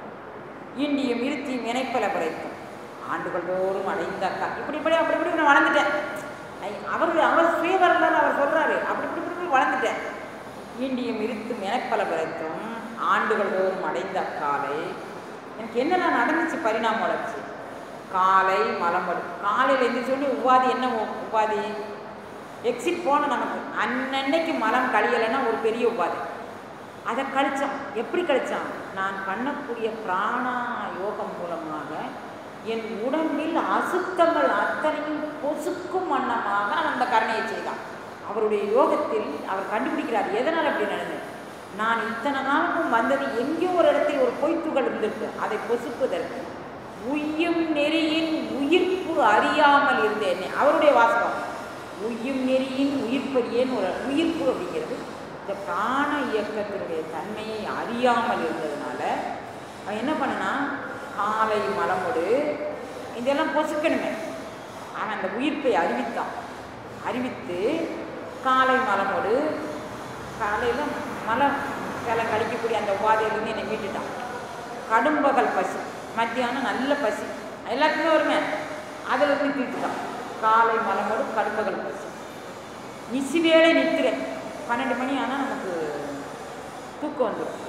இந்தியம் இருத்தி இணைப்பல பிழைத்தும் ஆண்டுகள் தோறும் அடைந்த அக்கா இப்படி இப்படி அப்படி இப்படி நான் வளர்ந்துட்டேன் ஐ- அவர் அவர் சுயவரலாறு அவர் சொல்கிறாரு அப்படி இப்படி இப்படி இப்படி வளர்ந்துட்டேன் இந்தியம் இருத்தும் இணைப்பல பிழைத்தும் ஆண்டுகள் தோறும் அடைந்த அக்காலை எனக்கு என்னென்ன நடந்துச்சு பரிணாம வளர்ச்சி காலை மலமடு காலையில் எந்திரிச்ச உடனே உபாதி என்ன உ- உபாதி எக்ஸிட் போன நமக்கு அன்னன்னைக்கு மலம் கழியலைன்னா ஒரு பெரிய உபாதி அதை கழிச்சான் எப்படி கழிச்சான் நான் பண்ணக்கூடிய பிராணா யோகம் மூலமாக என் உடம்பில் அசுத்தங்கள் அத்தனையும் பொசுக்கும் வண்ணமாக அவன் அந்த கருணையை செய்தான் அவருடைய யோகத்தில் அவர் கண்டுபிடிக்கிறார் எதனால் அப்படி நடந்தது நான் இத்தனை காலமும் வந்தது எங்கேயோ ஒரு இடத்தில் ஒரு பொய்த்துகள் இருந்திருக்கு அதை பொசுக்குவதற்கு உய்யும் நெறியின் உயிர்ப்பு அறியாமல் இருந்தேன் அவருடைய வாசகம் உய்யும் நெறியின் உயிர்ப்படியேன்னு ஒரு உயிர்ப்பு அப்படிங்கிறது இந்த பிராண இயக்கத்தினுடைய தன்மையை அறியாமல் இருந்ததுனால அவன் என்ன பண்ணனா காலை மலமோடு இதெல்லாம் பொசுக்கணுமே அவன் அந்த உயிர்ப்பை அறிவித்தான் அறிவித்து காலை மலமோடு காலையில் மலம் வேலை கழிக்கக்கூடிய அந்த உபாதையிலேருந்து என்னை மீட்டுட்டான் கடும்பகல் பசி மத்தியானம் நல்ல பசி எல்லாத்துக்குமே வருமே அதில் இருந்து தீர்த்துட்டான் காலை மலமோடு கடும்பகல் பசி நிசிவேளை நித்திரை பன்னெண்டு மணி ஆனால் நமக்கு தூக்கம் வந்துடும்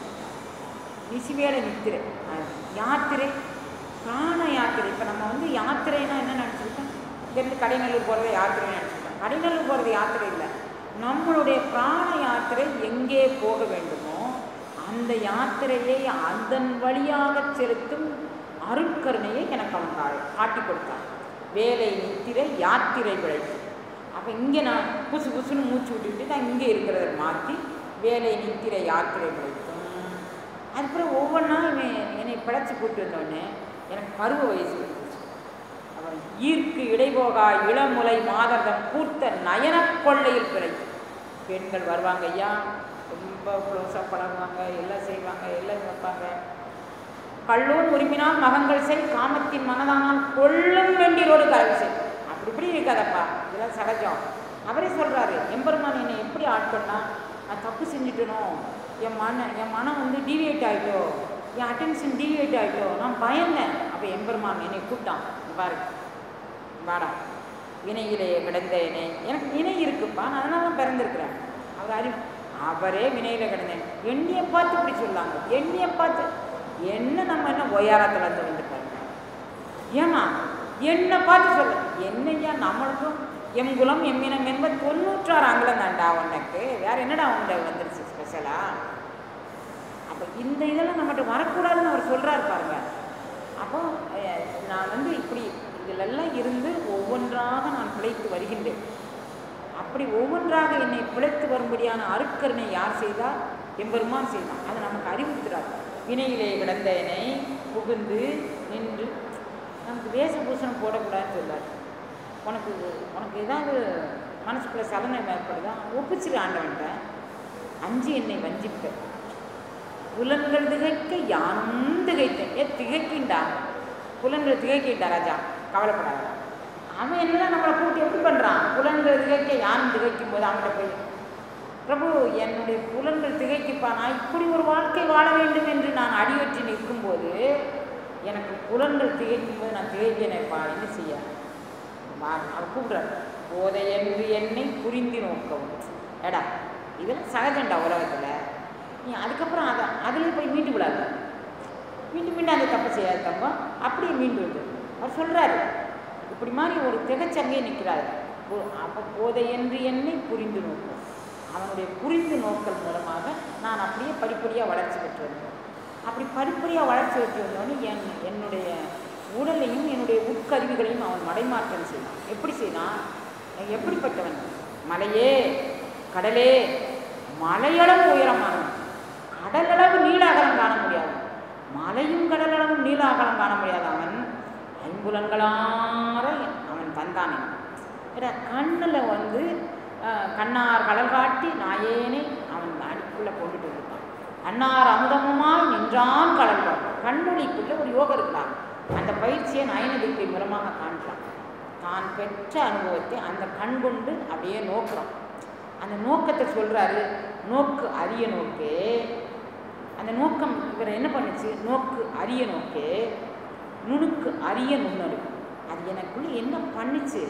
நிசிவேளை நித்திரை அது யாத்திரை பிராண யாத்திரை இப்போ நம்ம வந்து யாத்திரைனா என்ன நினச்சிருக்கோம் இங்கேருந்து கடைநல்லூர் போகிறது யாத்திரை நினச்சிருக்கோம் கடைநல்லூர் போகிறது யாத்திரை இல்லை நம்மளுடைய பிராண யாத்திரை எங்கே போக வேண்டுமோ அந்த யாத்திரையை அதன் வழியாக செலுத்தும் அருட்கருணையை எனக்கு அவன் கா- காட்டி கொடுத்தான் வேலை நித்திரை யாத்திரை பிழைப்பு அப்போ இங்கே நான் புசு புசுன்னு மூச்சு விட்டுக்கிட்டு நான் இங்கே இருக்கிறத மாற்றி வேலை நித்திரை யாத்திரை பிழைப்பும் அதுக்கப்புறம் ஒவ்வொன்றா இவன் என்னை பிழைச்சி கூட்டு வந்தோடனே எனக்கு பருவ வயசு வந்துச்சு அவன் ஈர்க்கு இடைபோகா இளமுலை மாதர்தம் கூர்த்த நயனக் கொள்ளையில் பிழைத்து பெண்கள் வருவாங்க ஐயா ரொம்ப க்ளோஸாக பழகுவாங்க எல்லாம் செய்வாங்க எல்லாம் வைப்பாங்க கல்லூர் உரிமினால் மகங்கள் செய் காமத்தின் மனதானால் கொள்ளும் வெண்டிரோடு கலவு செய் அப்படி இப்படி இருக்காதப்பா இதெல்லாம் சகஜம் அவரே சொல்கிறாரு எம்பெருமான் என்னை எப்படி ஆட்கொண்டா நான் தப்பு செஞ்சுட்டனோ என் மன என் மனம் வந்து டீவியேட் ஆகிட்டோ என் அட்டென்ஷன் டீவியேட் ஆகிட்டோ நான் பயந்தேன் அப்போ எம்பெருமான் என்னை கூப்பிட்டான் இங்க பாரு வாடா வினையிலே கிடந்த என்னை எனக்கு வினை இருக்குப்பா நான் அதனால தான் பிறந்திருக்கிறேன் அவர் அறிவு அவரே வினையில கிடந்தேன் எண்ணியை பார்த்து இப்படி சொல்லாங்க எண்ணியை பார்த்து என்ன நம்ம என்ன ஒயாரத்தில் இருந்து வந்து பாருங்க ஏன்னா என்னை பார்த்து சொல்ல என்னையா நம்மளுக்கும் எம் குலம் எம்மினம் என்பது தொண்ணூற்றாறு ஆங்கிலம் தான்டா உனக்கு வேற என்னடா உன்கிட்ட வந்துருச்சு ஸ்பெஷலா அப்போ இந்த இதெல்லாம் நம்மகிட்ட வரக்கூடாதுன்னு அவர் சொல்றாரு பாருங்க அப்போ அஹ், நான் வந்து இப்படி இதிலெல்லாம் இருந்து ஒவ்வொன்றாக நான் பிழைத்து வருகின்றேன் அப்படி ஒவ்வொன்றாக என்னை பிழைத்து வரும்படியான அருட்கருணை யார் செய்தார் எம்பெருமான் செய்தான் அதை நமக்கு அறிவுறுத்துறார் வினையிலே கிடந்த என்னை புகுந்து நின்று நமக்கு வேஷபூஷணம் போடக்கூடாதுன்னு சொல்லார் உனக்கு உனக்கு ஏதாவது மனசுக்குள்ள சலனம் ஏற்படுதா ஒப்பிச்சிரு ஆண்டவன்ட்ட அஞ்சு என்னை வஞ்சிப்ப புலன்கள் திகைக்க யானும் திகைத்தேன் ஏ திகைக்கின்றா புலன்கள் திகைக்கின்றா ராஜா கவலைப்படாத அவன் என்னதான் நம்மளை கூட்டி எப்படி பண்ணுறான் புலன்கள் திகைக்க யானும் திகைக்கும் போது அவன்கிட்ட போய் பிரபு என்னுடைய புலன்கள் திகைக்குப்பா நான் இப்படி ஒரு வாழ்க்கை வாழ வேண்டும் என்று நான் அடியொற்றி நிற்கும்போது எனக்கு புலன்கள் திகைக்கும் போது நான் திகைக்கிறேனேப்பா என்ன செய்ய வா- அவர் கூப்பிட்றாரு போதை என்று என்னை புரிந்து நோக்கவும் ஏடா இதெல்லாம் சகஜண்டா உலகத்தில் நீ அதுக்கப்புறம் அதை அதிலே போய் மீண்டு விடாது மீண்டும் மீண்டும் அந்த தப்பு செய்யாத தப்பா அப்படியே மீண்டு வந்து அவர் சொல்கிறாரு இப்படி மாதிரி ஒரு திகச்சங்கே நிற்கிறாரு அப்போ போதை என்று என்னை புரிந்து நோக்கும் அவனுடைய புரிந்து நோக்கல் மூலமாக நான் அப்படியே படிப்படியாக வளர்ச்சி பெற்று வந்தேன் அப்படி படிப்படியாக வளர்ச்சி பெற்று வந்தோடனே என் என்னுடைய உடலையும் என்னுடைய உட்கருவிகளையும் அவன் மடைமாற்றம் செய்தான் எப்படி செய்தான் அவன் எப்படிப்பட்டவன் மலையே கடலே மலையளவு உயரமானவன் கடலளவு நீளாகலம் காண முடியாது மலையும் கடலளவும் நீளாகலம் காண முடியாது அவன் ஐம்புலன்களார அவன் தந்தான் கண்ணில் வந்து அஹ், கண்ணார் கடல் காட்டி நாயேனை அவன் அடிக்குள்ளே கொண்டுட்டு இருக்கான் கண்ணார் அமுதமுமாய் நின்றான் கடல் காட்டும் கண்ணொளிக்குள்ளே ஒரு யோகம் இருக்கலாம் அந்த பயிற்சியை நயனதிக்கை மூலமாக காண்கிறான் தான் பெற்ற அனுபவத்தை அந்த கண் கொண்டு அப்படியே நோக்குறான் அந்த நோக்கத்தை சொல்கிறாரு நோக்கு அரிய நோக்கே அந்த நோக்கம் இவர் என்ன பண்ணுச்சு நோக்கு அரிய நோக்கே நுணுக்கு அரிய நுண்ணறிவு அது எனக்குள்ள என்ன பண்ணுச்சு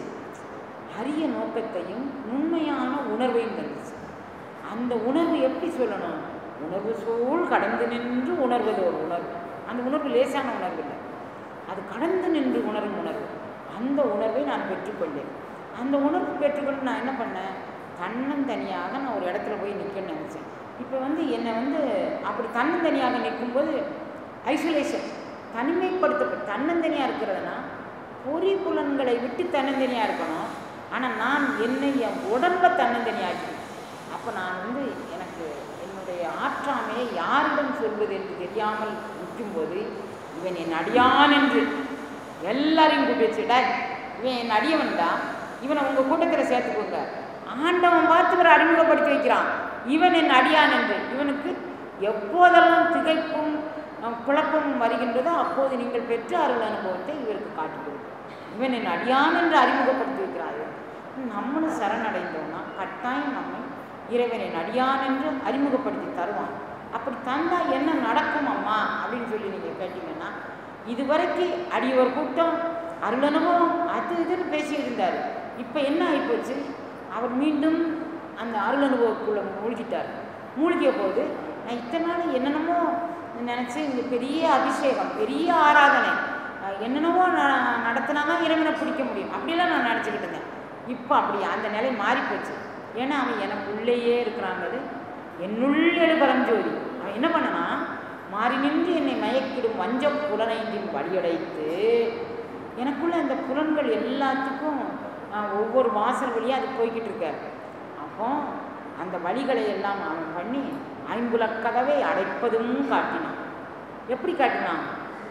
அரிய நோக்கத்தையும் உண்மையான உணர்வையும் தந்துச்சு அந்த உணர்வு எப்படி சொல்லணும் உணர்வு சூழ் கடந்து நின்று உணர்வது ஒரு உணர்வு அந்த உணர்வு லேசான உணர்வு இல்லை அது கடந்து நின்று உணரும் உணர்வு அந்த உணர்வை நான் பெற்றுக்கொண்டேன் அந்த உணர்வு பெற்றுக்கொண்டு நான் என்ன பண்ணேன் தன்னந்தனியாக நான் ஒரு இடத்துல போய் நிற்கணும்னு நினச்சேன் இப்போ வந்து என்னை வந்து அப்படி தன்னந்தனியாக நிற்கும்போது ஐசோலேஷன் தனிமைப்படுத்தப்பட்டு தன்னந்தனியாக இருக்கிறதுனா பொறி புலன்களை விட்டு தன்னந்தனியாக இருக்கணும் ஆனால் நான் என்னை என் உடம்பை தன்னந்தனியாக்கி அப்போ நான் வந்து எனக்கு என்னுடைய ஆற்றாமையை யாரிடம் சொல்வது என்று தெரியாமல் நிற்கும்போது இவன் என் அடியான் என்று எல்லாரையும் கூட்டி வச்சுட இவன் என் அடியவன் தான் இவனை உங்கள் கூட்டத்தில் சேர்த்துக்கோங்க ஆண்டவன் பார்த்து இவரை அறிமுகப்படுத்தி வைக்கிறான் இவன் என் அடியான் என்று இவனுக்கு எப்போதெல்லாம் திகைப்பும் அஹ், குழப்பமும் வருகின்றதோ அப்போது நீங்கள் பெற்ற அருள் அனுபவத்தை இவருக்கு காட்டிக் கொடுக்கும் இவன் என் அடியான் என்று அறிமுகப்படுத்தி வைக்கிறார்கள் நம்மளும் சரணடைந்தோம்னா கட்டாயம் நம்மை இறைவனின் அடியான் என்று அறிமுகப்படுத்தி தருவான் அப்படி தந்தால் என்ன நடக்கும் அம்மா அப்படின்னு சொல்லி நீங்கள் கேட்டீங்கன்னா இதுவரைக்கும் அடியவர் கூட்டம் அருள் அனுபவம் அது இதுன்னு பேசிட்டு இருந்தார் இப்போ என்ன ஆகிப்போச்சு அவர் மீண்டும் அந்த அருள் அனுபவத்துக்குள்ள மூழ்கிட்டார் மூழ்கிய போது நான் இத்தனை நாள் என்னென்னமோ நினச்சி இந்த பெரிய அபிஷேகம் பெரிய ஆராதனை அஹ் என்னென்னவோ ந- நடத்தினா தான் இறைவனை பிடிக்க முடியும் அப்படிலாம் நான் நினச்சிக்கிட்டு இருந்தேன் இப்போ அப்படி அந்த நிலை மாறி போச்சு ஏன்னா அவன் எனக்குள்ளேயே இருக்கிறாங்கிறது என்னுள் எழு பரஞ்சோதி அவன் என்ன பண்ணனா மாறி நின்று என்னை மயக்கிடும் வஞ்சம் புலனைந்தின் வழியடைத்து எனக்குள்ள அந்த புலன்கள் எல்லாத்துக்கும் ஆஹ், ஒவ்வொரு வாசல் வழியாக அது போய்கிட்டு இருக்க அப்போ அந்த வழிகளை எல்லாம் அவன் பண்ணி ஐம்புலக்கதவை அடைப்பதும் காட்டினான் எப்படி காட்டினான்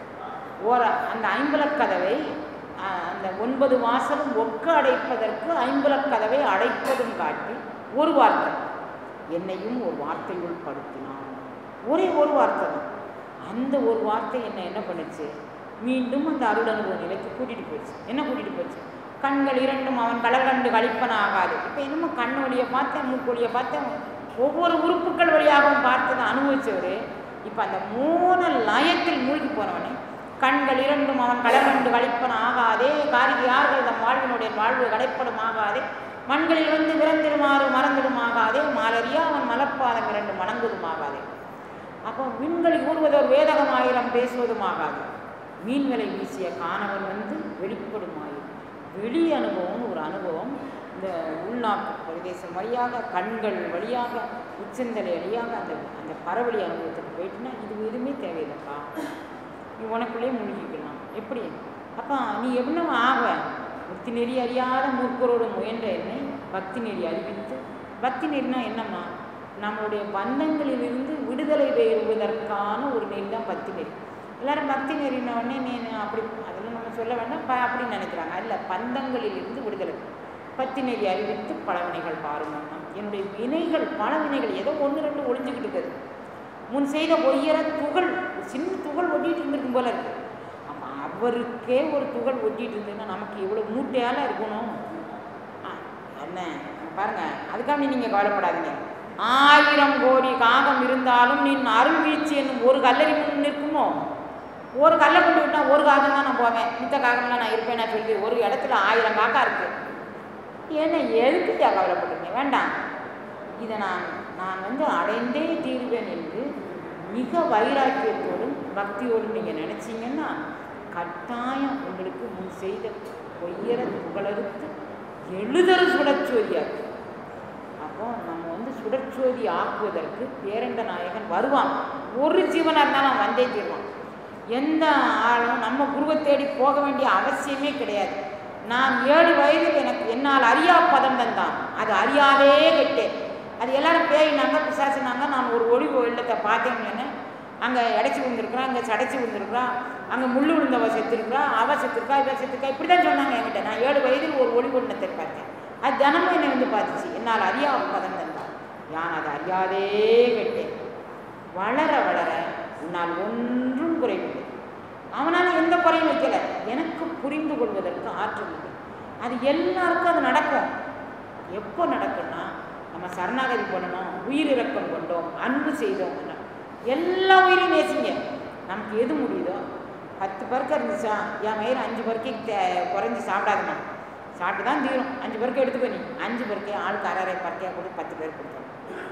ஓர அந்த ஐம்புலக்கதவை ஆஹ், அந்த ஒன்பது வாசலும் ஒக்க அடைப்பதற்கு ஐம்புலக்கதவை அடைப்பதும் காட்டி ஒரு வார்த்தை என்னையும் ஒரு வார்த்தையுள் படுத்தினான் ஒரே ஒரு வார்த்தை தான் அந்த ஒரு வார்த்தை என்னை என்ன பண்ணுச்சு மீண்டும் அந்த அருள் அனுபவ நிலைக்கு கூட்டிகிட்டு போச்சு என்ன கூட்டிகிட்டு போச்சு கண்கள் இரண்டும் அவன் கடல் கண்டு கழிப்பன ஆகாது இப்போ என்னமோ கண் வழியை பார்த்தேன் மூக்கு வழியை பார்த்தேன் ஒவ்வொரு உறுப்புகள் வழியாகவும் பார்த்ததை அனுபவிச்சவர் இப்போ அந்த மூணு லயத்தில் மூழ்கி போனவனே கண்கள் இரண்டும் அவன் கடல் கண்டு கழிப்பன ஆகாதே காரிகை யார்கள் தம் வாழ்வினுடைய வாழ்வு கடைப்படும் ஆகாதே மண்களில் வந்து விரந்திடுமாறு மறந்திடுமாகாதே மாலரியா அவன் மலர்பாதம் இரண்டு மணங்குதுமாகாதே அப்போ விண்களில் கூறுவதோர் வேதகம் ஆயிரம் பேசுவதுமாகாது மீன்களை வீசிய காணவன் வந்து வெளிப்படுமாயிரும் வெளி அனுபவம் ஒரு அனுபவம் இந்த உள்நாட்டு பிரதேசம் வழியாக கண்கள் வழியாக உச்சந்தலை வழியாக அந்த அந்த பரவழி அனுபவத்துக்கு போயிட்டுனா இது எதுவுமே தேவையில்லைப்பா நீ உனக்குள்ளே மூழ்கிக்கலாம் எப்படி அப்பா நீ எவ்வளவு ஆக பக்தி நெறி அறியாத மூர்க்கரோடு முயன்ற என்னை பக்தி நெறி அறிவித்து பக்தி நெறினா என்னம்மா நம்மளுடைய பந்தங்களிலிருந்து விடுதலை பெறுவதற்கான ஒரு நெறி தான் பக்தி நெறி எல்லாரும் பக்தி நெறின உடனே நீ அப்படி அதெல்லாம் நம்ம சொல்ல வேண்டாம் ப அப்படின்னு நினைக்கிறாங்க இல்லை பந்தங்களிலிருந்து விடுதலை பக்தி நெறி அறிவித்து பழவினைகள் பாருங்கம்மா என்னுடைய வினைகள் பல வினைகள் ஏதோ ஒன்று ரெண்டு ஒளிஞ்சுக்கிட்டு இருக்குது முன் செய்த பொய்யற துகள் ஒரு சின்ன துகள் ஒட்டிட்டு இருந்திருக்கும் போல இருக்கு அப்போ அவருக்கே ஒரு துகள் ஒட்டிட்டு இருந்ததுன்னா நமக்கு எவ்வளோ மூட்டையால இருக்கணும் ஆ, என்ன பாருங்க அதுக்காக நீங்கள் கவலைப்படாதீங்க ஆயிரம் கோடி காகம் இருந்தாலும் நீ அருள் வீழ்ச்சி என்னும் ஒரு கல்லறி முன் நிற்குமோ ஒரு கல்லை கொண்டு விட்டா ஒரு காகம் தான் நான் போவேன் மித்த காகம்லாம் நான் இருப்பேன் நான் சொல்லி ஒரு இடத்துல ஆயிரம் காக்கா இருக்கு என்ன எதுக்கு கவலைப்படுறீங்க வேண்டாம் இதை நான் நான் வந்து அடைந்தே தீர்வேன் என்று மிக வைராக்கியத்தோடும் பக்தியோடும் நீங்கள் நினச்சிங்கன்னா கட்டாயம் உங்களுக்கு முன் செய்த பொய்யர புகழறுத்து எழுதரு சுடச்சோதியாக அப்போ நம்ம வந்து சுடற்சோதி ஆக்குவதற்கு பேரண்ட நாயகன் வருவான் ஒரு ஜீவனாக இருந்தாலும் அவன் வந்தே தீர்வான் எந்த ஆளும் நம்ம குருவை தேடி போக வேண்டிய அவசியமே கிடையாது நான் ஏழு வயதில் எனக்கு என்னால் அறியா பதம் தந்தான் அது அறியாதே கெட்டேன் அது எல்லாரும் பேயினாங்க பிசாசுனாங்க நான் ஒரு ஒளிவு வெள்ளத்தை பார்த்தேன்னு அங்கே இடைச்சி விழுந்திருக்கிறான் அங்கே சடைச்சி விழுந்திருக்கிறான் அங்கே முள்ளு விழுந்தவ செத்துருக்கிறா அவ செத்துருக்கா இவ செத்துருக்கா இப்படி தான் சொன்னாங்க என்கிட்ட நான் ஏழு வயதில் ஒரு ஒளி ஒன்றத்தை பார்த்தேன் அது தினமும் என்னை வந்து பார்த்துச்சு என்னால் அறியா பதம் தந்தார் யான் அதை அறியாதே கேட்டேன் வளர வளர உன்னால் ஒன்றும் குறைவில்லை அவனால் எந்த குறையும் வைக்கல எனக்கு புரிந்து கொள்வதற்கு ஆற்றல் இல்லை அது எல்லாருக்கும் அது நடக்கும் எப்போ நடக்கும்னா நம்ம சரணாகதி பண்ணணும் உயிர் இறக்கம் கொண்டோம் அன்பு செய்தோம் எல்லா உயிரையும் நேசிங்க நமக்கு எது முடியுதோ பத்து பருக்க இருந்துச்சா என் மயிறு அஞ்சு பருக்கை குறைஞ்சி சாப்பிடாதுமா சாப்பிட்டு தான் தீரும் அஞ்சு பருக்கை எடுத்துக்கோ நீ அஞ்சு பருக்கை ஆளுக்கு அரை அரை பருக்கையாக கொடுத்து பத்து பேர் கொடுத்தோம்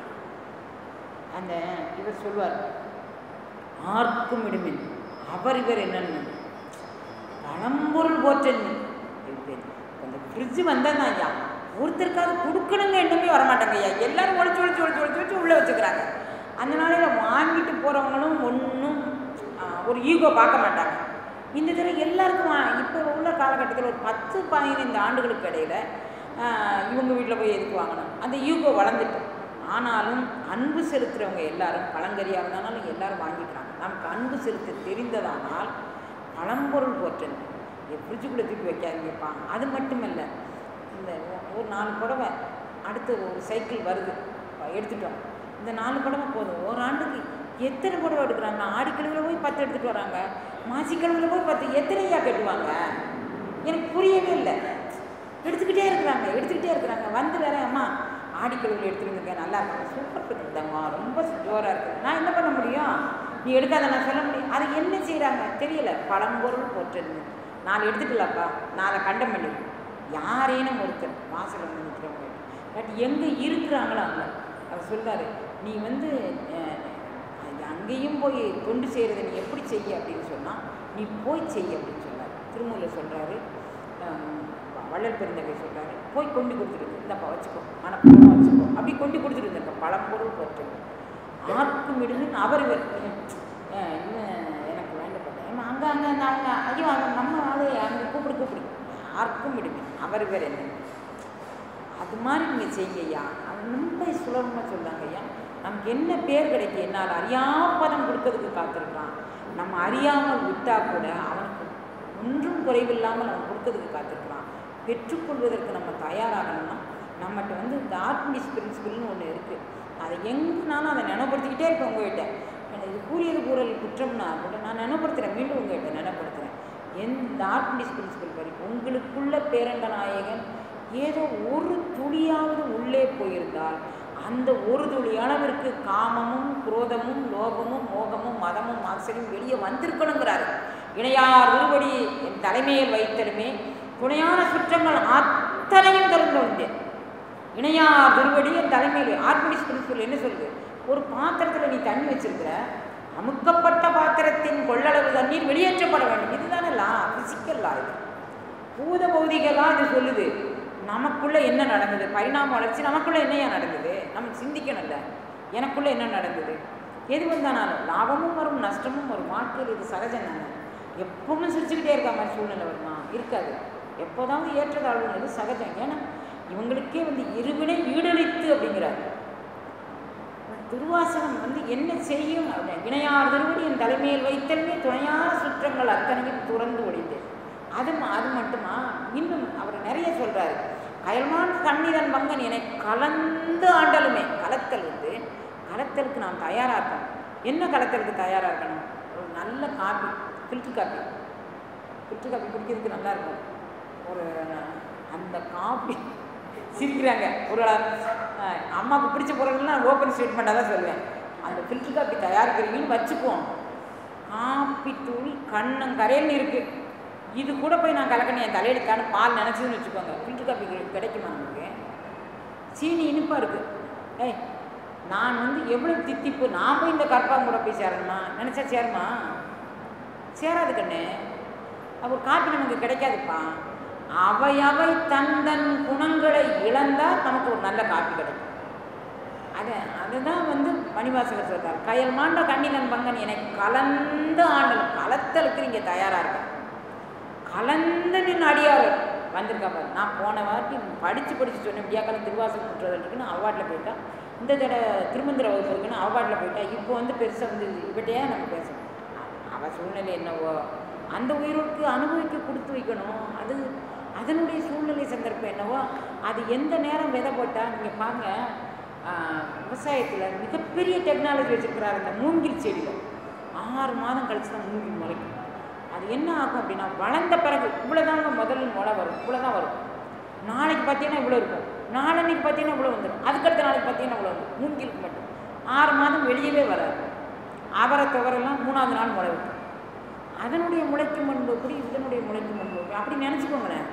அந்த இவர் சொல்வார் ஆர்க்கும் இடுமின் அவர் இவர் என்னன்னு பழம்பொருள் போற்றல் அந்த ஃப்ரிட்ஜு வந்தேன் ஐயா ஒருத்தருக்காவது கொடுக்கணுங்க எண்ணமே வரமாட்டாங்க ஐயா எல்லாரும் ஒழிச்சு ஒழிச்சு ஒழிச்சு ஒழிச்சு ஒழிச்சு உள்ளே வச்சுக்கிறாங்க அந்த நாளையில் வாங்கிட்டு போகிறவங்களும் ஒன்றும் ஒரு ஈகோ பார்க்க மாட்டாங்க இந்த தடவை எல்லாருக்கும் வா- இப்போ உள்ள காலகட்டத்தில் ஒரு பத்து பதினைந்து ஆண்டுகளுக்கு இடையில ஆஹ், இவங்க வீட்டில் போய் எதுக்கு வாங்கணும் அந்த ஈகோ வளர்ந்துட்டு ஆனாலும் அன்பு செலுத்துகிறவங்க எல்லாரும் பழங்கரியாக இருந்தாலும் எல்லாரும் வாங்கிக்கிறாங்க நமக்கு அன்பு செலுத்த தெரிந்ததானால் பழம்பொருள் போற்றல் ஃப்ரிட்ஜுக்குள்ளே தூக்கி வைக்காதீங்கப்பா அது மட்டுமல்ல இந்த ஒ- ஒரு நாலு புடவை அடுத்து ஒரு சைக்கிள் வருது ப- எடுத்துட்டோம் இந்த நாலு புடவை போதும் ஒரு ஆண்டுக்கு எத்தனை புடவை எடுக்கிறாங்க ஆடிக்கிழமையில் போய் பத்து எடுத்துகிட்டு வராங்க மாசிக்கிழமையில் போய் பத்து எத்தனையா கட்டுவாங்க எனக்கு புரியவே இல்லை எடுத்துக்கிட்டே இருக்கிறாங்க எடுத்துக்கிட்டே இருக்கிறாங்க வந்து வேற அம்மா ஆடிக்கிழமையில் எடுத்துருங்க நல்லா இருக்காங்க சூப்பர் இருக்குதாம்மா ரொம்ப ஜோராக இருக்குது நான் என்ன பண்ண முடியும் நீ எடுக்காத நான் சொல்ல முடியும் அது என்ன செய்கிறாங்க தெரியல பழம்பொருள் போற்றது நாலு எடுத்துக்கலப்பா நாளை கண்டம் பண்ணி யாரேனும் ஒருத்தர் வாசல் வந்து நிற்கிறவங்க பட் எங்கே இருக்கிறாங்களோ அங்கே அவர் சொல்றாரு நீ வந்து அஹ், அது அங்கேயும் போய் தொண்டு செய்கிறத நீ எப்படி செய்ய அப்படின்னு சொன்னால் நீ போய் செய் அப்படின்னு சொன்னார் திருமூலர் சொல்கிறாரு வள்ளல் பெருந்தகை சொல்கிறாரு போய் கொண்டு கொடுத்துருக்கு இந்தப்பா வச்சுக்கோ மனப்பூர்வமாக வச்சுக்கோ அப்படி கொண்டு கொடுத்துட்டு இருந்தப்ப பழம்பொருள் போற்று ஆர்க்கும் இடுன்னு அவர் இவர் அஹ், இன்னும் எனக்கு வேண்டப்பட்டேன் ஏமா அங்கே அங்கே அந்த அவங்க ஐயோ அவங்க நம்ம ஆளு அங்கே கூப்பிடு கூப்பிடு யாருக்கும் விடுமே அவர் இவர் என்ன அது மாதிரி நீங்கள் செய்யுங்க ஐயா அவன் ரொம்ப சுலபமாக சொல்றாங்க ஐயா நமக்கு என்ன பேர் கிடைக்கும் என்னால் அறியாப்பதம் கொடுக்கறதுக்கு காத்திருக்கான் நம்ம அறியாமல் விட்டா கூட அவனுக்கு ஒன்றும் குறைவில்லாமல் அவன் கொடுக்கறதுக்கு காத்திருக்கிறான் பெற்றுக்கொள்வதற்கு நம்ம தயாராகணும்னா நம்மகிட்ட வந்து இந்த ஆர்டினிஸ் பிரின்சிபிள்னு ஒன்று இருக்குது அதை எங்கேனாலும் அதை நினைப்படுத்திக்கிட்டே இருப்பேன் உங்ககிட்ட எனக்கு இது கூறியது கூறல் குற்றம்னா கூட நான் நினைப்படுத்துகிறேன் மீண்டும் உங்ககிட்ட நினைப்படுத்துகிறேன் எந்த ஆர்டினிஸ் பிரின்சிபல் படி உங்களுக்குள்ள பேரண்ட நாயகன் ஏதோ ஒரு துளியாவது உள்ளே போயிருந்தால் அந்த ஒரு துளி அளவிற்கு காமமும் குரோதமும் லோகமும் மோகமும் மதமும் ஆசையும் வெளியே வந்திருக்கணுங்கிறாரு இணையார் திருவடி என் தலைமையில் வைத்தலுமே துணையான சுற்றங்கள் அத்தனையும் திறந்து வந்தேன் இணையார் திருவடி என் தலைமையில் ஆர்டினிஸ் பிரின்சிபல் என்ன சொல்லுது ஒரு பாத்திரத்தில் நீ தண்ணி வச்சிருக்கிற அமுக்கப்பட்ட பாத்திரத்தின் கொள்ளளவு தண்ணீர் வெளியேற்றப்பட வேண்டும் இதுதானே லா பிசிக்கல் லா இது பூத பௌதிகலாம் இது சொல்லுது நமக்குள்ள என்ன நடந்தது பரிணாம வளர்ச்சி நமக்குள்ள என்னையா நடந்தது நம்ம சிந்திக்கணும்ல எனக்குள்ள என்ன நடந்தது எது வந்தானாலும் லாபமும் வரும் நஷ்டமும் வரும் வாழ்க்கையில் இது சகஜம் தானே எப்பவும் சிரிச்சுக்கிட்டே இருக்க மாதிரி சூழ்நிலை வருமா இருக்காது எப்போதாவது ஏற்றதாழ்வுங்கிறது சகஜம் ஏன்னா இவங்களுக்கே வந்து இருவினை ஈடழித்து அப்படிங்கிறாரு திருவாசகம் வந்து என்ன செய்யும் அப்படின்னு இணையார் திருவடி என் தலைமையில் வைத்தல்மே துணையான சுற்றங்கள் அத்தனையும் துறந்து ஒழிந்தேன் அது ம- அது மட்டுமா இன்னும் அவர் நிறைய சொல்றாரு கயல்மான் கண்ணிதன் பங்கன் என்னை கலந்து ஆண்டலுமே கலத்தல் வந்து கலத்தலுக்கு நாம் தயாராக இருக்கணும் என்ன கலத்தலுக்கு தயாராக இருக்கணும் ஒரு நல்ல coffee filter coffee filter coffee குடிக்கிறதுக்கு நல்லா இருக்கும் ஒரு அந்த காபி சிரிக்கிறாங்க ஒரு அஹ், அம்மாவுக்கு பிடிச்ச பொருள்லாம் ஓப்பன் ஸ்டேட்மெண்ட்டாக தான் சொல்லுவேன் அந்த ஃபில்டர் காப்பி தயாரிக்கிறீங்கன்னு வச்சுக்குவோம் காப்பி தூள் கண்ணங்கரையல்னு இருக்குது இது கூட போய் நான் கலக்கணும் என் தலையெடுத்தான்னு பால் நினச்சதுன்னு வச்சுக்கோங்க ஃபில்டர் காப்பி கிடை- கிடைக்குமா நமக்கு சீனி இனிப்பாக இருக்குது ஏய் நான் வந்து எவ்வளோ தித்திப்பு நான் போய் இந்த கற்பாங்கூட போய் சேரணுமா நினச்சா சேருமா சேராது கண்ணு அப்போ காப்பி நமக்கு கிடைக்காதுப்பா அவை அவை தன் தன் குணங்களை இழந்தால் நமக்கு ஒரு நல்ல காப்பி கிடைக்கும் அது அதுதான் வந்து மணிவாசகர் சொல்றார் கயல் மாண்ட கண்ணினன் பங்கன் என்னை கலந்து ஆண்டல் கலத்தலுக்கு நீங்கள் தயாராக இருக்க கலந்து நின்று அடியார் வந்திருக்கா பாரு நான் போன வாட்டி படித்து படித்து சொன்னேன் விடியாக்காலம் திருவாசகம் முற்றுதல் இருக்குன்னு அவாட்டில் போயிட்டா இந்த தடவை திருமந்திர வகுப்பு இருக்குன்னு அவ பாட்டில் போயிட்டா இப்போ வந்து பெருசாக வந்து இவட்டையே நம்ம பேசணும் அவள் சூழ்நிலை என்னவோ அந்த உயிருக்கு அனுபவிக்க கொடுத்து வைக்கணும் அது அதனுடைய சூழ்நிலை சந்தர்ப்பம் என்னவோ அது எந்த நேரம் விதை போட்டால் நீங்கள் பாருங்க விவசாயத்தில் மிகப்பெரிய டெக்னாலஜி வச்சுருக்கிறாரு இந்த மூங்கில் செடியில் ஆறு மாதம் கழிச்சு தான் மூங்கில் முளைக்கும் அது என்ன ஆகும் அப்படின்னா வளர்ந்த பிறகு இவ்வளோதாங்க முதல்ல முளை வரும் இவ்வளோ தான் வரும் நாளைக்கு பார்த்தீங்கன்னா இவ்வளோ இருக்கும் நாளன்னைக்கு பார்த்தீங்கன்னா இவ்வளோ வந்துடும் அதுக்கடுத்த நாளைக்கு பார்த்தீங்கன்னா இவ்வளோ வந்துடும் மூங்கிலுக்கு மட்டும் ஆறு மாதம் வெளியவே வராது அவரை துவரெல்லாம் மூணாவது நாள் முளை வைக்கும் அதனுடைய முளைக்கும் முன்பு எப்படி இதனுடைய முளைக்கும் முன்பு எப்படி? அப்படி நினச்சிக்கோங்களேன்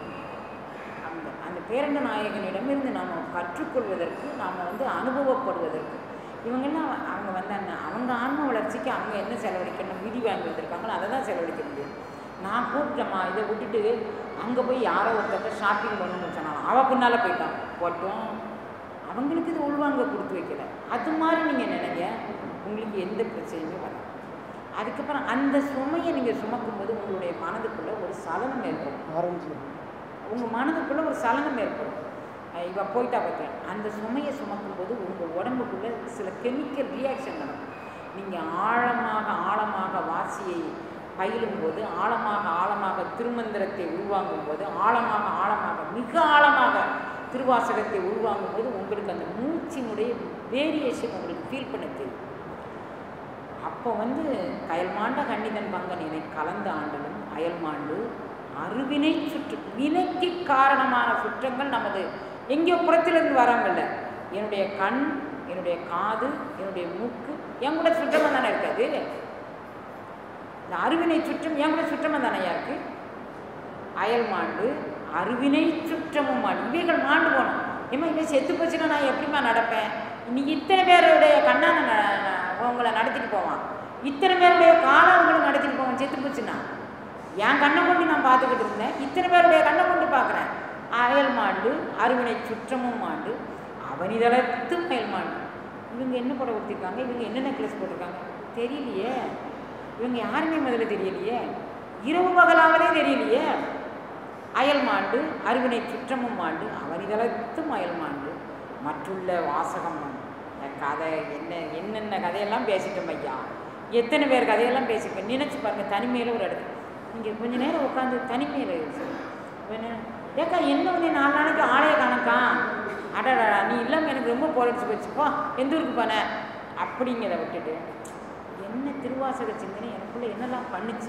அந்த அந்த பேரண்ட நாயகனிடமிருந்து நாம் கற்றுக்கொள்வதற்கு நாம் வந்து அனுபவப்படுவதற்கு இவங்கெல்லாம் அவங்க வந்து அந்த அவங்க ஆன்ம வளர்ச்சிக்கு அவங்க என்ன செலவழிக்கணும் விதி வாங்கி வந்திருக்காங்களோ அதை தான் செலவழிக்க முடியும் நான் கூப்பிட்டேம்மா இதை விட்டுட்டு அங்கே போய் யாரோ ஒருத்தர் ஷாப்பிங் பண்ணணும்னு சொன்னாங்க அவள் பின்னால் போயிட்டான் போட்டோம் அவங்களுக்கு இது உள்வாங்க கொடுத்து வைக்கல அது மாதிரி நீங்கள் நினைங்க உங்களுக்கு எந்த பிரச்சனையுமே வராது அதுக்கப்புறம் அந்த சுமையை நீங்கள் சுமக்கும்போது உங்களுடைய மனதுக்குள்ளே ஒரு சலனம் ஏற்படும் ஆரஞ்சு உங்கள் மனதுக்குள்ளே ஒரு சலனம் ஏற்படும் அஹ் இவ போயிட்டா பார்த்தேன் அந்த சுமையை சுமக்கும்போது உங்கள் உடம்புக்குள்ளே சில கெமிக்கல் ரியாக்ஷன் நடக்கும் நீங்கள் ஆழமாக ஆழமாக வாசியை பயிலும்போது ஆழமாக ஆழமாக திருமந்திரத்தை உள்வாங்கும் போது ஆழமாக ஆழமாக மிக ஆழமாக திருவாசகத்தை உள்வாங்கும் போது உங்களுக்கு அந்த மூச்சினுடைய வேரியேஷன் உங்களுக்கு ஃபீல் பண்ண தெரியும் அப்போ வந்து கயல்மாண்ட கண்ணிதன் பங்கன் இணை கலந்த ஆண்டலும் அயல்மாண்டு அருவினை சுற்று வினைக்கு காரணமான சுற்றங்கள் நமது எங்கேயோ புறத்திலிருந்து வராங்கல்ல என்னுடைய கண் என்னுடைய காது என்னுடைய மூக்கு என் கூட சுற்றமாக தானே இருக்காது இந்த அருவினை சுற்றம் என் கூட சுற்றமாக தானேயா இருக்கு அயல் மாண்டு அருவினை சுற்றமும் மாண்டு இவைகள் மாண்டு போகணும் ஏமா இவன் செத்து போச்சுன்னா நான் எப்படிம்மா நடப்பேன் இன்னைக்கு இத்தனை பேருடைய கண்ணான ந- ந- உங்களை நடத்திட்டு போவான் இத்தனை பேருடைய காலம் உங்களை நடத்திட்டு போவான் செத்து போச்சுன்னா என் கண்ணை கொண்டு நான் பார்த்துக்கிட்டு இருந்தேன் இத்தனை பேருடைய கண்ணை கொண்டு பார்க்குறேன் அயல் மாண்டு அருவினை சுற்றமும் மாண்டு அவனிதளத்தும் அயல் மாண்டு இவங்க என்ன படம் கொடுத்துருக்காங்க இவங்க என்ன நெக்லஸ் போட்டிருக்காங்க தெரியலையே இவங்க யாருமே முதல்ல தெரியலையே இரவு பகலாவதே தெரியலையே அயல் மாண்டு அருவினை சுற்றமும் மாண்டு அவனிதளத்தும் அயல் மாண்டு மற்றுள்ள வாசகம் மாண்டு இந்த கதை என்ன என்னென்ன கதையெல்லாம் பேசிட்டோம் ஐயா எத்தனை பேர் கதையெல்லாம் பேசிப்பேன் நினச்சி பாருங்க தனிமையில் ஒரு இடத்துல நீங்கள் கொஞ்ச நேரம் உட்காந்து தனிமையில் ஏக்கா என்ன பண்ணி நாலு நாளைக்கு ஆலய கணக்கா அடடா நீ இல்லாமல் எனக்கு ரொம்ப போரடிச்சு போச்சுப்பா எந்த ஊருக்கு போன அப்படிங்கிறத விட்டுட்டு என்ன திருவாசக சிந்தனை எனக்குள்ளே என்னெல்லாம் பண்ணுச்சு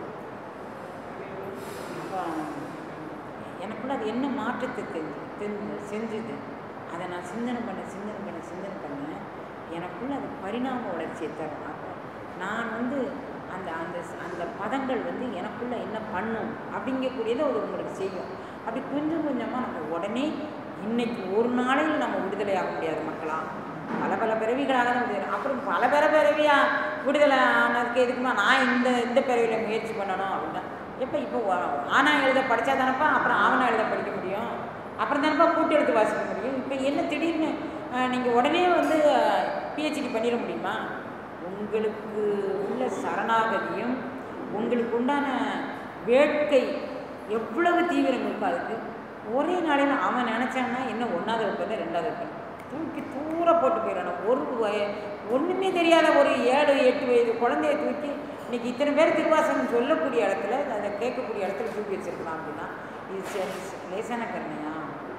அப்போ எனக்குள்ள அது என்ன மாற்றத்தை தெரிஞ்சு தெரிஞ்சு செஞ்சுது அதை நான் சிந்தனை பண்ண சிந்தனை பண்ண சிந்தனை பண்ண எனக்குள்ள அது பரிணாம வளர்ச்சியை தரும் அப்போ நான் வந்து அந்த அந்த அந்த பதங்கள் வந்து எனக்குள்ள என்ன பண்ணும் அப்படிங்கக்கூடியதை அது உங்களுக்கு செய்யும் அப்படி கொஞ்சம் கொஞ்சமாக நம்ம உடனே இன்னைக்கு ஒரு நாளையில் நம்ம விடுதலை ஆக முடியாது மக்களா பல பல பிறவிகளாக தான் விடுதலை அப்புறம் பல பல பிறவியாக விடுதலை ஆனதுக்கு எதுக்குமா நான் இந்த இந்த பிறவியில் முயற்சி பண்ணணும் அப்படின்னா எப்போ இப்போ வ- ஆனா எழுத படித்தா தானப்பா அப்புறம் ஆவணா எழுத படிக்க முடியும் அப்புறம் தானப்பா கூட்டு எழுத்து வாசிக்க முடியும் இப்போ என்ன திடீர்னு நீங்கள் உடனே வந்து பிஹெச்டி பண்ணிட முடியுமா உங்களுக்கு உள்ள சரணாகதியும் உங்களுக்கு உண்டான வேட்கை எவ்வளவு தீவிரம் இருக்கும் அதுக்கு ஒரே நாளையில் அவன் நினச்சான்னா என்ன ஒன்றாவது வைப்பேன் ரெண்டாவது வைப்பேன் தூக்கி தூர போட்டு போயிடணும் ஒரு வய ஒன்றுமே தெரியாத ஒரு ஏழு எட்டு வயது குழந்தைய தூக்கி இன்னைக்கு இத்தனை பேர் திருவாசகம் சொல்லக்கூடிய இடத்துல அதை கேட்கக்கூடிய இடத்துல தூக்கி வச்சிருக்கலாம் அப்படின்னா இது சே- லேசான கருணையா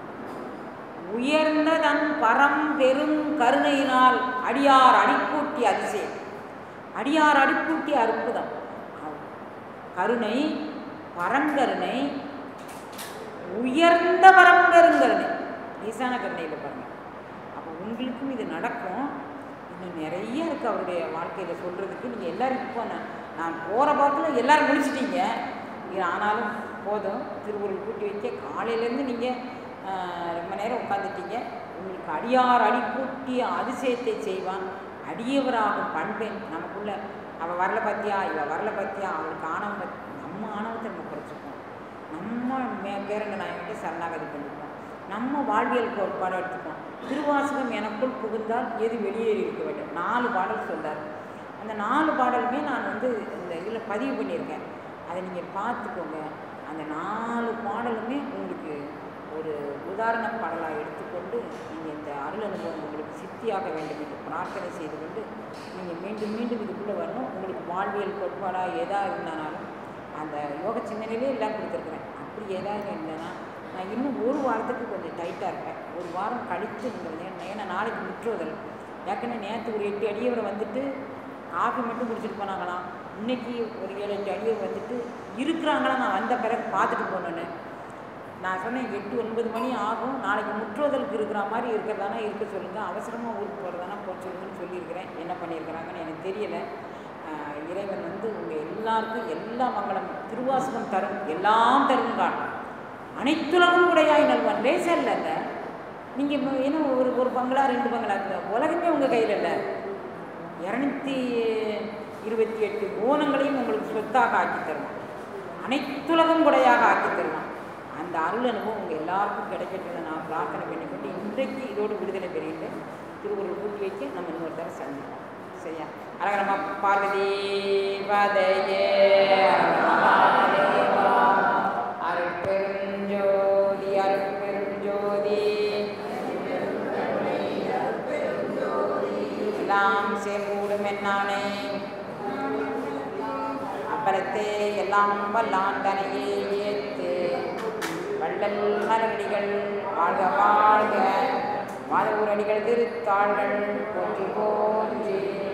உயர்ந்த தன் பரம் பெரும் கருணையினால் அடியார் அடிக்கூட்டி அதிசயம் அடியார் அடிக்கூட்டி அற்புதம் கருணை பரங்கருணை உயர்ந்த பரம்பெருங்கருணை ஈசான கருணையில் பாருங்க அப்போ உங்களுக்கும் இது நடக்கும் இன்னும் நிறைய இருக்குது அவருடைய வாழ்க்கையில் சொல்கிறதுக்கு நீங்கள் எல்லாரும் இப்போ நான் நான் போகிற பாக்கில் எல்லாரும் முடிச்சிட்டீங்க இது ஆனாலும் போதும் திருவுருள் கூட்டி வைக்க காலையிலேருந்து நீங்கள் ரொம்ப நேரம் உட்காந்துட்டீங்க உங்களுக்கு அடியார் அடி கூட்டி அதிசயத்தை செய்வான் அடியவராகும் பண்பேன் நமக்குள்ள அவள் வரல பார்த்தியா இவள் வரல பார்த்தியா அவளுக்கு ஆணவம் பத்தி நம்ம ஆணவத்தை நம்ம குறைச்சிப்போம் நம்ம மே பேரண்ட நாயகிட்ட சரணாகதி பண்ணிப்போம் நம்ம வாழ்வியல் கோட்பாடு எடுத்துப்போம் திருவாசகம் எனக்குள் புகுந்தால் எது வெளியேறி இருக்க வேண்டும் நாலு பாடல் சொல்றார் அந்த நாலு பாடலுமே நான் வந்து இந்த இதில் பதிவு பண்ணியிருக்கேன் அதை நீங்கள் பார்த்துக்கோங்க அந்த நாலு பாடலுமே உங்களுக்கு ஒரு உதாரண பாடலாக எடுத்துக்கொண்டு நீங்கள் இந்த அருள் அனுபவம் உங்களுக்கு சித்தியாக வேண்டும் என்று பிரார்த்தனை செய்து கொண்டு நீங்கள் மீண்டும் மீண்டும் இதுக்குள்ளே வரணும் உங்களுக்கு வாழ்வியல் கோட்பாடாக எதாக இருந்தாலும் அந்த யோக சிந்தனையிலே எல்லாம் கொடுத்துருக்குறேன் அப்படி ஏதாவது இருந்தேன்னா நான் இன்னும் ஒரு வாரத்துக்கு கொஞ்சம் டைட்டாக இருப்பேன் ஒரு வாரம் கழித்து நீங்கள் ஏன்னா நாளைக்கு முற்றுவதல் ஏற்கனவே நேற்று ஒரு எட்டு அடியவரை வந்துட்டு காஃபி மட்டும் குடிச்சிட்டு போனாங்களாம் இன்னைக்கு ஒரு ஏழு எட்டு அடியவர் வந்துட்டு இருக்கிறாங்களா நான் வந்த பிறகு பார்த்துட்டு போனேன்னு நான் சொன்னேன் எட்டு ஒன்பது மணி ஆகும் நாளைக்கு முற்றுவதற்கு இருக்கிற மாதிரி இருக்கிறதானா இருக்க சொல்லுங்கள் அவசரமாக ஊருக்கு போகிறதானா போக சொல்லுங்கன்னு சொல்லியிருக்கிறேன் என்ன பண்ணியிருக்கிறாங்கன்னு எனக்கு தெரியலை ஆஹ் இறைவன் வந்து உங்கள் எல்லாருக்கும் எல்லா மங்களம் திருவாசகம் தரும் எல்லாம் தரும் காண் அனைத்துலகம் உடையாய் நல்வான் லேசாக இல்லைங்க நீங்கள் ஏன்னா ஒரு ஒரு பங்களா ரெண்டு பங்களா இருக்குது உலகமே உங்கள் கையில் இல்லை இரநூத்தி இருபத்தி எட்டு கோணங்களையும் உங்களுக்கு சொத்தாக ஆக்கி தருவான் அனைத்துலகம் கொடையாக ஆக்கி தருவான் அந்த அருள் அனுபவம் உங்கள் எல்லாருக்கும் கிடைக்கட்டும் நான் பிரார்த்தனை பண்ணிக்கொண்டு இன்றைக்கு இதோடு விடுதலை பெறுகின்றேன் திருவள்ளுவர் கூட்டி வைக்க நம்ம இன்னொரு தடவை சந்திப்போம் சரியா அரகரமா பார்வதி பதையே அருட்பெருஞ்சோதி அருட்பெருஞ்சோதி எல்லாம் சேர்கூடும் என்னானே அப்பறத்தே எல்லாம் வல்லாண்டனையே ஏத்து வள்ளல் மலரடிகள் வாழ்க வாழ்க மாதவூரடிகள் திருத்தாள்கள் போற்றி போற்றி